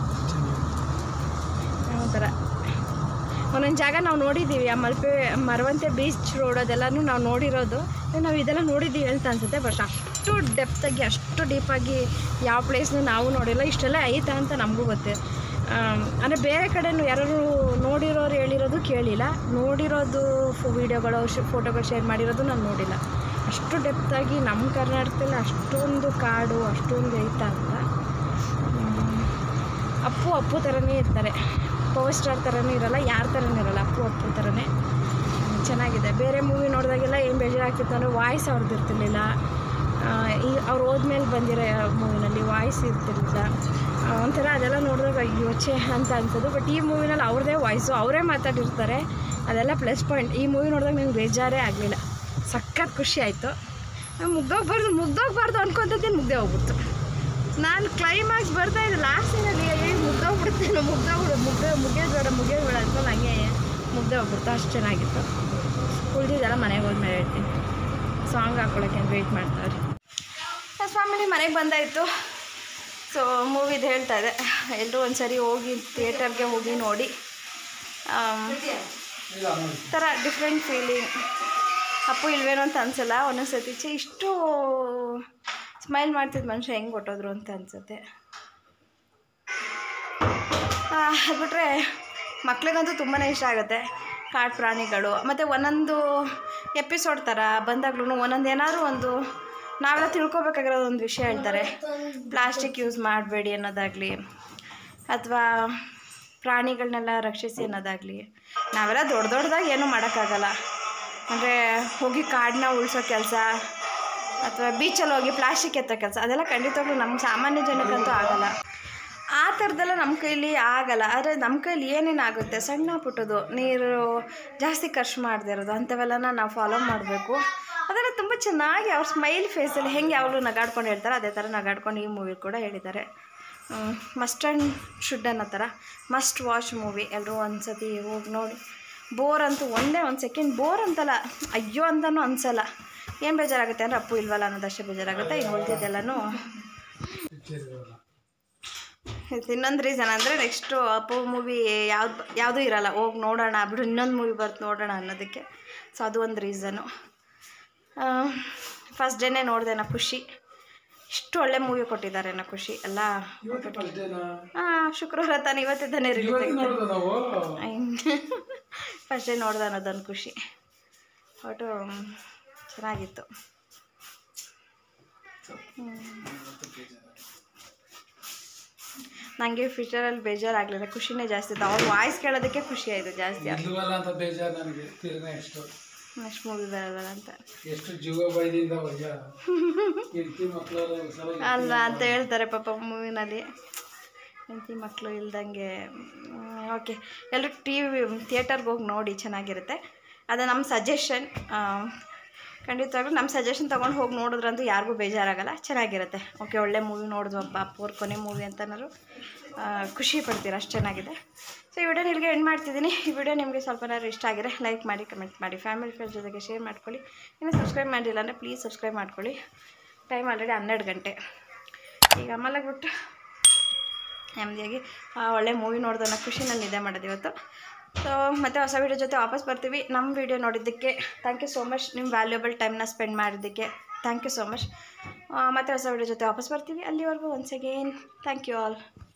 ಒಂಥರ ಒಂದೊಂದು ಜಾಗ ನಾವು ನೋಡಿದ್ದೀವಿ ಆ ಮಲ್ಪೆ ಮರವಂತೆ ಬೀಚ್ ರೋಡ್ ಅದೆಲ್ಲನೂ ನಾವು ನೋಡಿರೋದು ನಾವು ಇದೆಲ್ಲ ನೋಡಿದ್ದೀವಿ ಅಂತ ಅನ್ಸುತ್ತೆ ಬಟ್ ಅಷ್ಟು ಡೆಪ್ತಾಗಿ ಅಷ್ಟು ಡೀಪಾಗಿ ಯಾವ ಪ್ಲೇಸ್ನೂ ನಾವು ನೋಡಿಲ್ಲ ಇಷ್ಟೆಲ್ಲ ಐತಾ ಅಂತ ನಮಗೂ ಗೊತ್ತೆ ಅಂದರೆ ಬೇರೆ ಕಡೆನೂ ಯಾರು ನೋಡಿರೋರು ಹೇಳಿರೋದು ಕೇಳಿಲ್ಲ ನೋಡಿರೋದು ವೀಡಿಯೋಗಳು ಫೋಟೋಗಳು ಶೇರ್ ಮಾಡಿರೋದು ನಾನು ನೋಡಿಲ್ಲ ಅಷ್ಟು ಡೆಪ್ತಾಗಿ ನಮ್ಮ ಕರ್ನಾಟಕದಲ್ಲಿ ಅಷ್ಟೊಂದು ಕಾಡು ಅಷ್ಟೊಂದು ಐತಾ ಅಂತ ಹ್ಮ್. ಅಪ್ಪು ಅಪ್ಪು ಥರನೇ ಇರ್ತಾರೆ ಪವರ್ ಸ್ಟಾರ್ ಥರನೇ ಇರಲ್ಲ ಯಾರ ಥರನೇ ಇರಲ್ಲ ಅಪ್ಪು ಅಪ್ಪು ಥರನೇ ಹ್ಮ್, ಚೆನ್ನಾಗಿದೆ ಬೇರೆ ಮೂವಿ ನೋಡಿದಾಗೆಲ್ಲ ಏನು ಬೇಜಾರಾಗ್ತಿತ್ತು ಅಂದರೆ ವಾಯ್ಸ್ ಅವ್ರದ್ದು ಇರ್ತಿರ್ಲಿಲ್ಲ ಆ, ಈ ಅವ್ರು ಹೋದ್ಮೇಲೆ ಬಂದಿರೋ ಮೂವಿನಲ್ಲಿ ವಾಯ್ಸ್ ಇರ್ತಿರ್ಲಿಲ್ಲ ಆ, ಒಂಥರ ಅದೆಲ್ಲ ನೋಡಿದಾಗ ಅಯ್ಯೋ ಛೇ ಅಂತ ಅನ್ಸೋದು ಬಟ್ ಈ ಮೂವಿನಲ್ಲಿ ಅವ್ರದ್ದೇ ವಾಯ್ಸು ಅವರೇ ಮಾತಾಡಿರ್ತಾರೆ ಅದೆಲ್ಲ ಪ್ಲಸ್ ಪಾಯಿಂಟ್ ಈ ಮೂವಿ ನೋಡಿದಾಗ ನಂಗೆ ಬೇಜಾರೇ ಆಗಲಿಲ್ಲ ಸಖತ್ ಖುಷಿ ಆಯಿತು ಮುಗ್ದೋಗ್ಬಾರ್ದು ಮುಗ್ದೋಗ್ಬಾರ್ದು ಅನ್ಕೊತಿದ್ದೀನಿ ಮುಗ್ದೇ ಹೋಗ್ಬಿಡ್ತು ನಾನು ಕ್ಲೈಮ್ಯಾಕ್ಸ್ ಬರ್ತಾ ಇದ್ದೆ ಲಾಸ್ಟ್ ಸೀನಲ್ಲಿ ಏ ಮುಗ್ದೋಗ್ಬಿಡ್ತೇನೆ ಮುಗ್ದೋಗ್ಬಿಡು ಮುಗ್ದೆ ಮುಗಿಯೋದು ಬೇಡ ಮುಗಿಯೋದು ಬೇಡ ಅಂತ ಹಂಗೆ ಮುಗ್ದೆ ಹೋಗ್ಬಿಡ್ತು ಅಷ್ಟು ಚೆನ್ನಾಗಿತ್ತು ಉಳಿದಿದ್ದೆಲ್ಲ ಮನೆಗೆ ಹೋದ್ಮೇಲೆ ಹೇಳ್ತೀನಿ ಸಾಂಗ್ ಹಾಕ್ಕೊಳಕ್ಕೆ ಅಂತ ವೆಯ್ಟ್ ಮಾಡ್ತಾವ್ರಿ ಫ್ಯಾಮಿಲಿ ಮನೆಗೆ ಬಂದಾಯಿತು ಸೊ ಮೂವಿದು ಹೇಳ್ತಾ ಇದೆ ಎಲ್ಲರೂ ಒಂದ್ಸರಿ ಹೋಗಿ ಥಿಯೇಟರ್ಗೆ ಹೋಗಿ ನೋಡಿ ಆಮ್, ಥರ ಡಿಫ್ರೆಂಟ್ ಫೀಲಿಂಗ್ ಅಪ್ಪು ಇಲ್ವೇನೋ ಅಂತ ಅನ್ಸಲ್ಲ ಒಂದೊಂದು ಸತಿ ಛೆ, ಇಷ್ಟು ಸ್ಮೈಲ್ ಮಾಡ್ತಿದ್ದ ಮನುಷ್ಯ ಹೆಂಗೆ ಹೊಟ್ಟೋದ್ರು ಅಂತ ಅನ್ಸುತ್ತೆ ಅದು ಬಿಟ್ಟರೆ ಮಕ್ಳಿಗಂತೂ ತುಂಬಾ ಇಷ್ಟ ಆಗುತ್ತೆ ಕಾಡು ಪ್ರಾಣಿಗಳು ಮತ್ತು ಒಂದೊಂದು ಎಪಿಸೋಡ್ ಥರ ಬಂದಾಗ್ಲೂ ಒಂದೊಂದು ಏನಾದರೂ ಒಂದು ನಾವೆಲ್ಲ ತಿಳ್ಕೊಬೇಕಾಗಿರೋ ಒಂದು ವಿಷಯ ಹೇಳ್ತಾರೆ ಪ್ಲಾಸ್ಟಿಕ್ ಯೂಸ್ ಮಾಡಬೇಡಿ ಅನ್ನೋದಾಗಲಿ ಅಥವಾ ಪ್ರಾಣಿಗಳನ್ನೆಲ್ಲ ರಕ್ಷಿಸಿ ಅನ್ನೋದಾಗಲಿ ನಾವೆಲ್ಲ ದೊಡ್ಡ ದೊಡ್ಡದಾಗಿ ಏನೂ ಮಾಡೋಕ್ಕಾಗಲ್ಲ ಅಂದರೆ ಹೋಗಿ ಕಾಡನ್ನ ಉಳಿಸೋ ಕೆಲಸ ಅಥವಾ ಬೀಚಲ್ಲಿ ಹೋಗಿ ಪ್ಲಾಸ್ಟಿಕ್ ಎತ್ತೋ ಕೆಲಸ ಅದೆಲ್ಲ ಖಂಡಿತವಾಗ್ಲೂ ನಮ್ಮ ಸಾಮಾನ್ಯ ಜನಕ್ಕಂತೂ ಆಗಲ್ಲ ಆ ಥರದ್ದೆಲ್ಲ ನಮ್ಮ ಕೈಲಿ ಆಗಲ್ಲ ಆದರೆ ನಮ್ಮ ಕೈಲಿ ಏನೇನು ಆಗುತ್ತೆ ಸಣ್ಣ ಪುಟ್ಟದು ನೀರು ಜಾಸ್ತಿ ಖರ್ಚು ಮಾಡದೇ ಇರೋದು ಅಂಥವೆಲ್ಲನ ನಾವು ಫಾಲೋ ಮಾಡಬೇಕು ಅದೆಲ್ಲ ತುಂಬ ಚೆನ್ನಾಗಿ ಅವ್ರ ಸ್ಮೈಲ್ ಫೇಸಲ್ಲಿ ಹೆಂಗೆ ಯಾವಾಗಲೂ ನಗಾಡ್ಕೊಂಡು ಹೇಳ್ತಾರೆ ಅದೇ ಥರ ನಗಾಡ್ಕೊಂಡು ಈ ಮೂವಿ ಕೂಡ ಹೇಳಿದ್ದಾರೆ ಮಸ್ಟ್ ಆ್ಯಂಡ್ ಶುಡ್ ಅನ್ನೋ ಥರ ಮಸ್ಟ್ ವಾಚ್ ಮೂವಿ ಎಲ್ಲರೂ ಒಂದು ಸತಿ ಹೋಗಿ ನೋಡಿ ಬೋರ್ ಅಂತೂ ಒಂದೇ ಒಂದು ಸೆಕೆಂಡ್ ಬೋರ್ ಅಂತಲ್ಲ ಅಯ್ಯೋ ಅಂತಲೂ ಅನಿಸಲ್ಲ ಏನು ಬೇಜಾರಾಗುತ್ತೆ ಅಂದರೆ ಅಪ್ಪು ಇಲ್ವಲ್ಲ ಅನ್ನೋದಷ್ಟೇ ಬೇಜಾರಾಗುತ್ತೆ ಇನ್ನು ಉಳಿದಿದ್ದೆಲ್ಲನೂ ಇನ್ನೊಂದು ರೀಸನ್ ಅಂದರೆ ನೆಕ್ಸ್ಟು ಅಪ್ಪು ಮೂವಿ ಯಾವ್ದು ಯಾವುದೂ ಇರಲ್ಲ ಹೋಗಿ ನೋಡೋಣ ಬಿಡು ಇನ್ನೊಂದು ಮೂವಿ ಬರ್ತು ನೋಡೋಣ ಅನ್ನೋದಕ್ಕೆ ಸೊ ಅದು ಒಂದು ರೀಸನು ಫಸ್ಟ್ ಡೇನೇ ನೋಡಿದೆ ನಾ ಖುಷಿ ಇಷ್ಟು ಒಳ್ಳೆ ಮೂವಿ ಕೊಟ್ಟಿದ್ದಾರೆ ನಾ ಖುಷಿ ಎಲ್ಲ ಹಾಂ ಶುಕ್ರವಾರ ತಾನೆ ಇವತ್ತೇ ತಾನೇ ರಿಲೀಸ್ ನೋಡುದು ನಾವು ಫಸ್ಟ್ ಡೇ ನೋಡ್ದೆ ಅನ್ನೋದೊಂದು ಖುಷಿ ಒಟ್ಟು ಚೆನ್ನಾಗಿತ್ತು ನನಗೆ ಫ್ಯೂಚರಲ್ಲಿ ಬೇಜಾರಾಗಲಿಲ್ಲ ಖುಷಿನೇ ಜಾಸ್ತಿ ಇತ್ತು ಅವ್ರ ವಾಯ್ಸ್ ಕೇಳೋದಕ್ಕೆ ಖುಷಿ ಆಯಿತು ಜಾಸ್ತಿ ಇಲ್ವಲ್ಲ ಅಂತ ಬೇಜಾರು ನನಗೆ ತಿರ್ಗ ಎಷ್ಟು ನೆಕ್ಸ್ಟ್ ಮೂವಿ ಬರಲ್ಲ ಅಂತ ಎಷ್ಟು ಜೀವ ಬೈದಿಂದ ವಯ್ಯ ಹೆಂಡತಿ ಮಕ್ಕಳೆಲ್ಲ ಸಲ ಅಲ್ಲ ಅಂತ ಹೇಳ್ತಾರೆ ಪಾಪ ಮೂವಿನಲ್ಲಿ ಹೆಂಡತಿ ಮಕ್ಕಳು ಇಲ್ದಂಗೆ ಓಕೆ ಎಲ್ಲರೂ ಟಿ ವಿ ಥಿಯೇಟರ್ಗೆ ಹೋಗಿ ನೋಡಿ ಚೆನ್ನಾಗಿರುತ್ತೆ ಅದು ನಮ್ಮ ಸಜೆಷನ್ ಖಂಡಿತವಾಗ್ಲೂ ನಮ್ಮ ಸಜೆಷನ್ ತೊಗೊಂಡು ಹೋಗಿ ನೋಡಿದ್ರಂತೂ ಯಾರಿಗೂ ಬೇಜಾರಾಗಲ್ಲ ಚೆನ್ನಾಗಿರುತ್ತೆ ಓಕೆ ಒಳ್ಳೆ ಮೂವಿ ನೋಡಿದ್ವಪ್ಪ ಅಪ್ಪೋರ್ ಕೊನೆ ಮೂವಿ ಅಂತನಾದ್ರು ಆ, ಖುಷಿ ಪಡ್ತೀರ ಅಷ್ಟು ಚೆನ್ನಾಗಿದೆ ಸೊ ಈ ವಿಡಿಯೋ ನಿಮಗೆ ಎಂಡ್ ಮಾಡ್ತಿದ್ದೀನಿ ಈ ವಿಡಿಯೋ ನಿಮಗೆ ಸ್ವಲ್ಪನಾದ್ರು ಇಷ್ಟ ಆಗಿದೆ ಲೈಕ್ ಮಾಡಿ ಕಮೆಂಟ್ ಮಾಡಿ ಫ್ಯಾಮಿಲಿ ಫ್ರೆಂಡ್ಸ್ ಜೊತೆಗೆ ಶೇರ್ ಮಾಡ್ಕೊಳ್ಳಿ ಇನ್ನೂ ಸಬ್ಸ್ಕ್ರೈಬ್ ಮಾಡಿಲ್ಲ ಅಂದರೆ ಪ್ಲೀಸ್ ಸಬ್ಸ್ಕ್ರೈಬ್ ಮಾಡ್ಕೊಳ್ಳಿ ಟೈಮ್ ಆಲ್ರೆಡಿ ಹನ್ನೆರಡು ಗಂಟೆ ಈಗ ಮಲಗ್ಬಿಟ್ಟು ನೆಮ್ಮದಿಯಾಗಿ ಆ, ಒಳ್ಳೆ ಮೂವಿ ನೋಡ್ದೆ ಅನ್ನೋ ಖುಷಿನಲ್ಲಿ ನಿದ್ದೆ ಮಾಡೋದು ಇವತ್ತು ಸೊ ಮತ್ತೆ ಹೊಸ ವೀಡಿಯೋ ಜೊತೆ ವಾಪಸ್ ಬರ್ತೀವಿ ನಮ್ಮ ವೀಡಿಯೋ ನೋಡಿದ್ದಕ್ಕೆ ಥ್ಯಾಂಕ್ ಯು ಸೋ ಮಚ್ ನಿಮ್ಮ ವ್ಯಾಲ್ಯೂಬಲ್ ಟೈಮ್ನ ಸ್ಪೆಂಡ್ ಮಾಡಿದ್ದಕ್ಕೆ ಥ್ಯಾಂಕ್ ಯು ಸೋ ಮಚ್ ಮತ್ತೆ ಹೊಸ ವೀಡಿಯೋ ಜೊತೆ ವಾಪಸ್ ಬರ್ತೀವಿ ಅಲ್ಲಿವರೆಗೂ once again thank you all